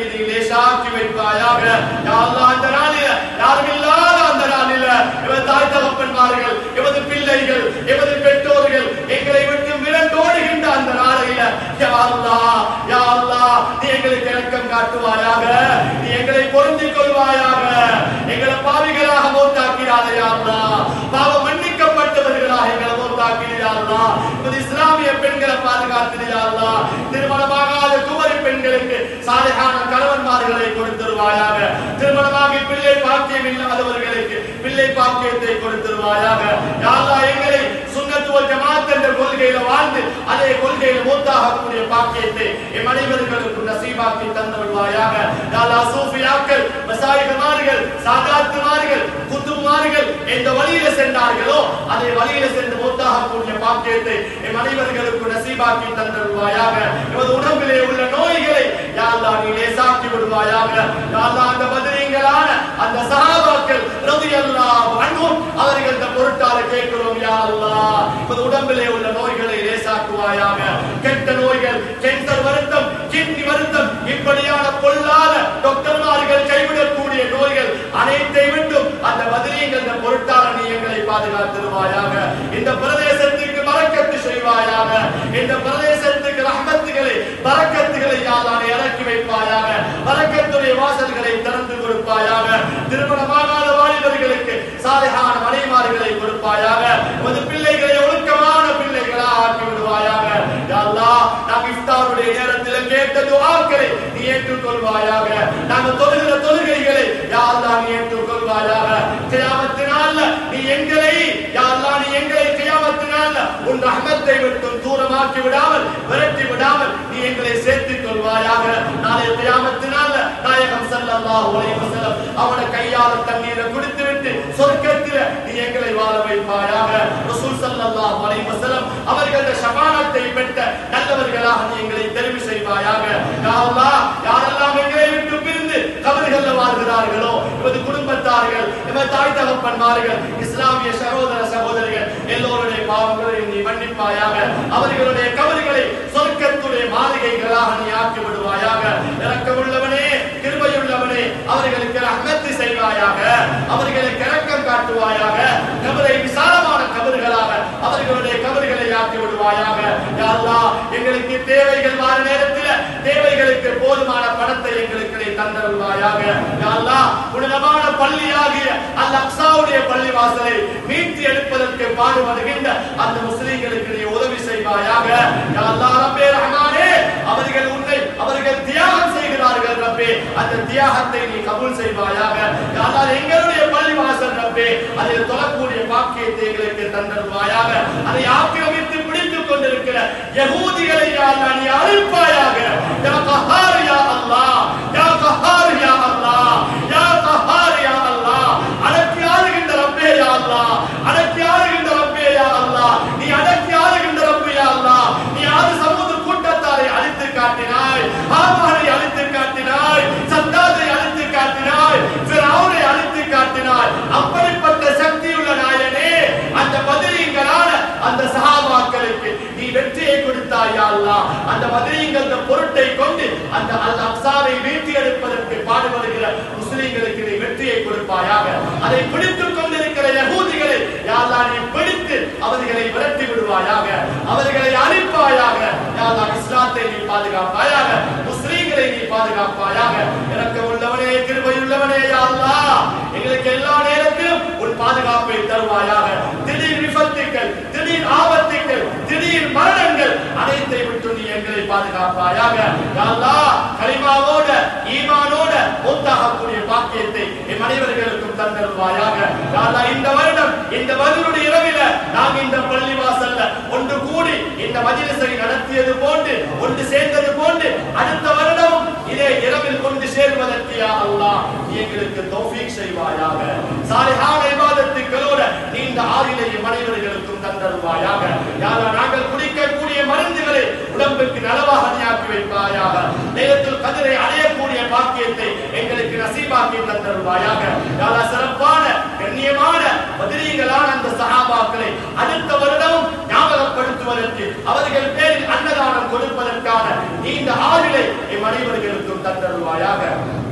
லேசாக்கி வைப்பாயாக யா அல்லாஹ் அந்த நாளில யாரும் இல்லாத அந்த நாளில எமது தாய் தகப்பன்மார்கள் எமது பிள்ளைகள் எமது பெற்றோர்கள் எங்களை விட்டு விரண்டோடுகின்ற அந்த நாளையில யா அல்லாஹ் யா அல்லாஹ் நீ எங்களுக்கு இரக்கம் காட்டுவாயாக நீ எங்களை பொருந்திக் கொள்வாயாக எங்களை பாவிகளாக மௌத்தாக்கிறாதே யா அல்லாஹ் பாவம் மன்னிக்கப்பட்டவர்களாக எங்களை மௌத்தாக்கிறீயா அல்லாஹ் உமது இஸ்லாமிய பெண்களை பாதுகாத்திரியா அல்லாஹ் திருமணமாகாத குமரி பெண்களுக்கு சாலையான கணவன்மார்களை கொடுத்துருவாயாக திருமணமாகி பிள்ளை பாக்கியம் இல்லாதவர்களுக்கு பிள்ளை பாக்கியத்தை கொடுத்துருவாயாக யா அல்லாஹ் எங்களை சுன்னத்துவ ஜமாத் என்ற கொள்கையில வாழ்ந்து அதே கொள்கையில மூத்தாகக்கூடிய பாக்கியத்தை எம் அனைவர்களுக்கு நசீபாக்கி தந்தருள்வாயாக யா அல்லாஹ் சூஃபியாக்கள் மசாயிகமார்கள் சாதாத்துமார்கள் குத்துமார்கள் எந்த வழியில சென்றார்களோ அதே வழியில சென்று மூத்தாகக்கூடிய பாக்கியத்தை எம் அனைவர்களுக்கு நசீபாக்கி தந்தருள்வாயாக எமது உடம்பிலே உள்ள நோய்களை யா அல்லாஹ் நீ லேசாக்கி விடுவாயாக யா அல்லாஹ் அந்த பதிரீங்களான அந்த சஹாபாக்கள் ரலியல்லாஹு அன்ஹும் அவர்கள் இந்த பொருட்டால கேட்கிறோம் யா அல்லாஹ் எமது உடம்பிலே உள்ள நோய்களை லேசாக்குவாயாக கெட்ட நோய்கள் கேன்சர் வருத்தம் கிட்னி வருத்தம் இப்படியான பொல்லாத டாக்டர்மார்கள் கைவிடக்கூடிய நோய்கள் அனைத்தை விட்டும் அந்த பதிரீங்கள் இந்த பொருட்டால நீ எங்களை பாதுகாத்திருவாயாக இந்த பிரதேசத்துக்கு பறக்கத்து செய்வாயாக இந்த பிரதேசத்துக்கு ரஹ்மத்துகளை பறக்கத்துகளை யாதான இறக்கி வைப்பாயாக பறக்கத்துடைய வாசல்களை திறந்து கொடுப்பாயாக திருமணமாகாத வாலிபர்களுக்கு சாலையான மனைமார்களை கொடுப்பாயாக உமது பிள்ளைகளை ஒழுக்கமான பிள்ளைகளா ஆக்கி விடுவாயாக யா அல்லாஹ் நாம் இஃப்தாருடைய நேரத்தில் கேட்ட துஆக்களை நீ ஏற்றுக்கொள்வாயாக நாங்கள் தொழுகிற தொழுகைகளை யா அல்லாஹ் நீ ஏற்றுக்கொள்வாயாக கியாமத்தினால நீ எங்களை யா அல்லாஹ் நீ எங்களை கியாமத்தினால உன் ரஹ்மத்தை விட்டு தூரமாக்கி விடாமல் விரட்டி விடாமல் நீ எங்களை சேர்த்துக் கொள்வாயாக நாளை கியாமத்தினால நாயகம் ஸல்லல்லாஹு அலைஹி வஸல்லம் அவன கையால தண்ணீரை குடித்து விட்டு சொர்க்கத்தில் நீ எங்களை வாழ வைப்பாயாக ரசூல் ஸல்லல்லாஹு அலைஹி வஸல்லம் அவர்களது ஷபானத்தை பெற்ற நல்லவர்களாக நீ எங்களை தெரிவு செய்வாயாக யா அல்லாஹ் யாரெல்லாம் எங்களை விட்டு பிரிந்து கபர்கள்ல வாழ்கிறார்களோ எமது குடும்பத்தார்கள் எமது தாய் தகப்பன்மார்கள் இஸ்லாமிய சகோதர சகோதரிகள் எல்லோருடைய பாவங்களை நீ மன்னிப்பாயாக அவர்களுடைய கபறுகளை சொர்க்கத்துடைய மாளிகைகளாக நீ ஆக்கி விடுவாயாக இரக்கமுள்ளவனே கிருபையுள்ளவனே அவர்களுக்கு ரஹ்மத்து செய்வாயாக அவர்களுக்கு இரக்கம் காட்டுவாயாக கபரை விசாலமான கபறுகளாக அவர்களுடைய கபறுகளை ஆக்கி விடுவாயாக யா அல்லாஹ் எங்களுக்கு தேவைகள் வார நேரத்தில் தேவைகளுக்கு போதுமான பணத்தை எங்களுக்கு நீ தந்தருள்வாயாக யா அல்லாஹ் புனிதமான பள்ளியாகிய அல் அக்ஸாவுடைய பள்ளி வாசலை மீட்டு எடுப்பதற்கு பாடுபடுகின்ற அந்த முஸ்லிம்களுக்கு நீ உதவி செய்வாயாக யா அல்லாஹ் ரப்பே ரஹ்மானே அவர்கள் உன்னை அவர்கள் தியாகம் செய்கிறார்கள் ரப்பே அந்த தியாகத்தை நீ கபூல் செய்வாயாக யா அல்லாஹ் எங்களுடைய பள்ளி வாசல் ரப்பே அதில் தொழக்கூடிய பாக்கியத்தை எங்களுக்கு தந்தருவாயாக அதை ஆக்கிரமித்து பிடித்துக் கொண்டிருக்கிற யகூதிகளை யா அல்லாஹ் நீ அழிப்பாயாக யா கஹார் யா அல்லாஹ் யா கஹார் யா அல்லாஹ் யா கஹார் யா அல்லாஹ் அடக்கி ஆளுகின்ற ரப்பே யா அல்லாஹ் அடக்கி ஆளுகின்ற ரப்பே யா அல்லாஹ் நீ அடக்கி ஆளுகின்ற ரப்பே யா அல்லாஹ் நீ ஆறு சமூக கூட்டத்தாரை அழித்து காட்டினாய் ஆமானை அழித்து காட்டினாய் சத்தாதை அழித்து காட்டினாய் ஃபிரௌனை அழித்து காட்டினாய் அப்படிப்பட்ட சக்தியுள்ள நாயனே அந்த பதிரீங்களான அந்த சஹாபாக்களுக்கு நீ வெற்றியை கொடுத்தாய் யா அல்லாஹ் அந்த பதிரீங்கள் அந்த பொருட்டை கொண்டு அந்த அல் அக்ஸாவை வீழ்த்தி எடுப்பதற்கு பாடுபடுகிற முஸ்லிம்களுக்கு நீ வெற்றியை கொடுப்பாயாக அதை பிடித்துக் கொண்டிருக்கிற யகூதிகளை யா அல்லாஹ் நீ பிடித்து அவர்களை விரட்டி விடுவாயாக அவர்களை அழிப்பாயாக யா அல்லாஹ் இஸ்லாத்தை நீ பாதுகாப்பாயாக முஸ்லிம்களை நீ பாதுகாப்பாயாக இரக்கம் உள்ளவனே கிருபை உள்ளவனே யா அல்லாஹ் எங்களுக்கு எல்லா நேரத்திலும் உன் பாதுகாப்பை தருவாயாக திடீர் விபத்துக்கள் திடீர் ஆபத்துக்கள் திடீர் மரணங்கள் அனைத்தை விட்டு நீ எங்களை பாதுகாப்பாயாக யா அல்லாஹ் கலிமாவோட ஈமானோட மூத்தாகக்கூடிய பாக்கியத்தை என் அனைவர்களுக்கும் தந்தருவாயாக யா அல்லாஹ் இந்த வருடம் இந்த பதிலுடைய இரவில நாம் இந்த பள்ளி வாசல்ல ஒன்று கூடி இந்த மஜிலிசை நடத்தியது போன்று ஒன்று சேர்ந்தது போன்று அடுத்த வருடமும் இதே இரவில் கொண்டு சேர்வதற்கு யா அல்லாஹ் நீ எங்களுக்கு தௌஃபீக் செய்வாயாக சாலிஹான இபாதத்துக்களோட நீண்ட ஆறிலேயே மனைவர்களுக்கும் தந்தருவாயாக யா அல்லாஹ் நாங்கள் குடிக்கக்கூடிய மருந்துகளை உடம்புக்கு நலவாக நீயாக்கி வைப்பாயாக நேரத்தில் கதிரை அடையக்கூடிய பாக்கியத்தை எங்களுக்கு நசீபாக்கி தந்தருவாயாக யா அல்லாஹ் சிறப்பான கண்ணியமான பதிரீங்களான அந்த சஹாபாக்களை அடுத்த வருடமும் ஞாபகப்படுத்துவதற்கு அவர்கள் பேரில் அன்னதானம் கொடுப்பதற்கான நீண்ட ஆறிலை எம் அனைவர்களுக்கும் தந்தருவாயாக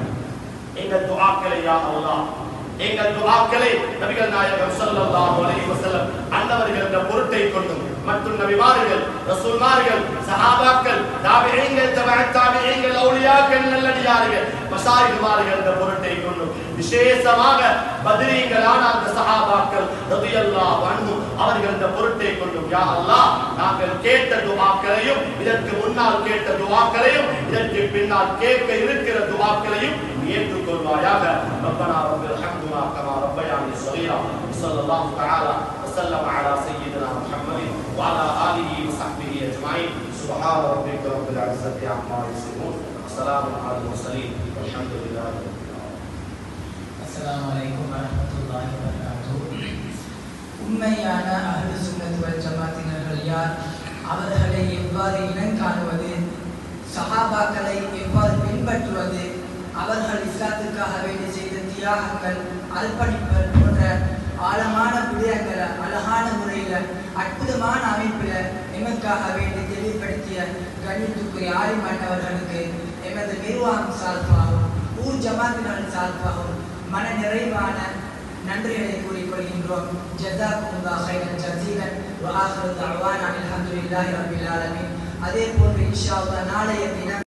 யா அல்லாஹ் எங்கள் துஆக்களை நபிகள் நாயகம் ஸல்லல்லாஹு அலைஹி வஸல்லம் அன்னவர்கள் என்ற பொருட்டை கொண்டும் மற்றும் நபிமார்கள் ரசூல்மார்கள் சஹாபாக்கள் தாபிஈன்கள் தபஅத் தாபிஈன்கள் அவுலியாக்கள் நல்லடியார்கள் மஷாயிகுமார்கள் என்ற பொருட்டை கொண்டும் விசேஷமாக பத்ரீங்களான அந்த சஹாபாக்கள் ரலியல்லாஹு அன்ஹும் அவர்கள் என்ற பொருட்டை கொண்டும் யா அல்லாஹ் நாங்கள் கேட்ட துஆக்களையும் இதற்கு முன்னால் கேட்ட துஆக்களையும் இதற்கு பின்னால் கேட்க இருக்கிற துஆக்களையும் ஏற்றுக்கொள்வாயாக ربنا رب ارحمهما كما ربياني صغيرا صلى الله تعالى وسلم على سيدنا محمد وعلى اله وصحبه اجمعين سبحان ربك رب العزه عما يصفون وسلام على المرسلين والحمد لله رب العالمين அஸ்ஸலாமு அலைக்கும் வரஹ்மத்துல்லாஹி வபரகாத்துஹு உண்மையான அஹ்லு சுன்னத் வல் ஜமாத்தினர்கள் யார் அவர்களை எவ்வாறு இனங்காணுவது சஹாபாக்களை எவ்வாறு பின்பற்றுவது அவர்கள் இஸ்லாத்துக்காக வேண்டி செய்த தியாகங்கள் அர்ப்பணிப்பல் போன்ற ஆழமான விடயங்களை அழகான முறையில் அற்புதமான அமைப்பில் எமக்காக வேண்டி தெளிவுபடுத்திய கணித்துக்குரிய ஆலிமன் அவர்களுக்கு எமது நிர்வாகம் சார்பாகவும் ஊர் ஜமாத்தினர் சார்பாகவும் மன நிறைவான நன்றிகளை கூறிக்கொள்கின்றோம் ஜஸாக்குமுல்லாஹ் ஹைரன் ஜஸீலன் வ ஆஹிரு தஅவானா அல்ஹம்துலில்லாஹி ரப்பில் ஆலமீன் அதே போன்று இன்ஷா அல்லாஹ் நாளைய தினம்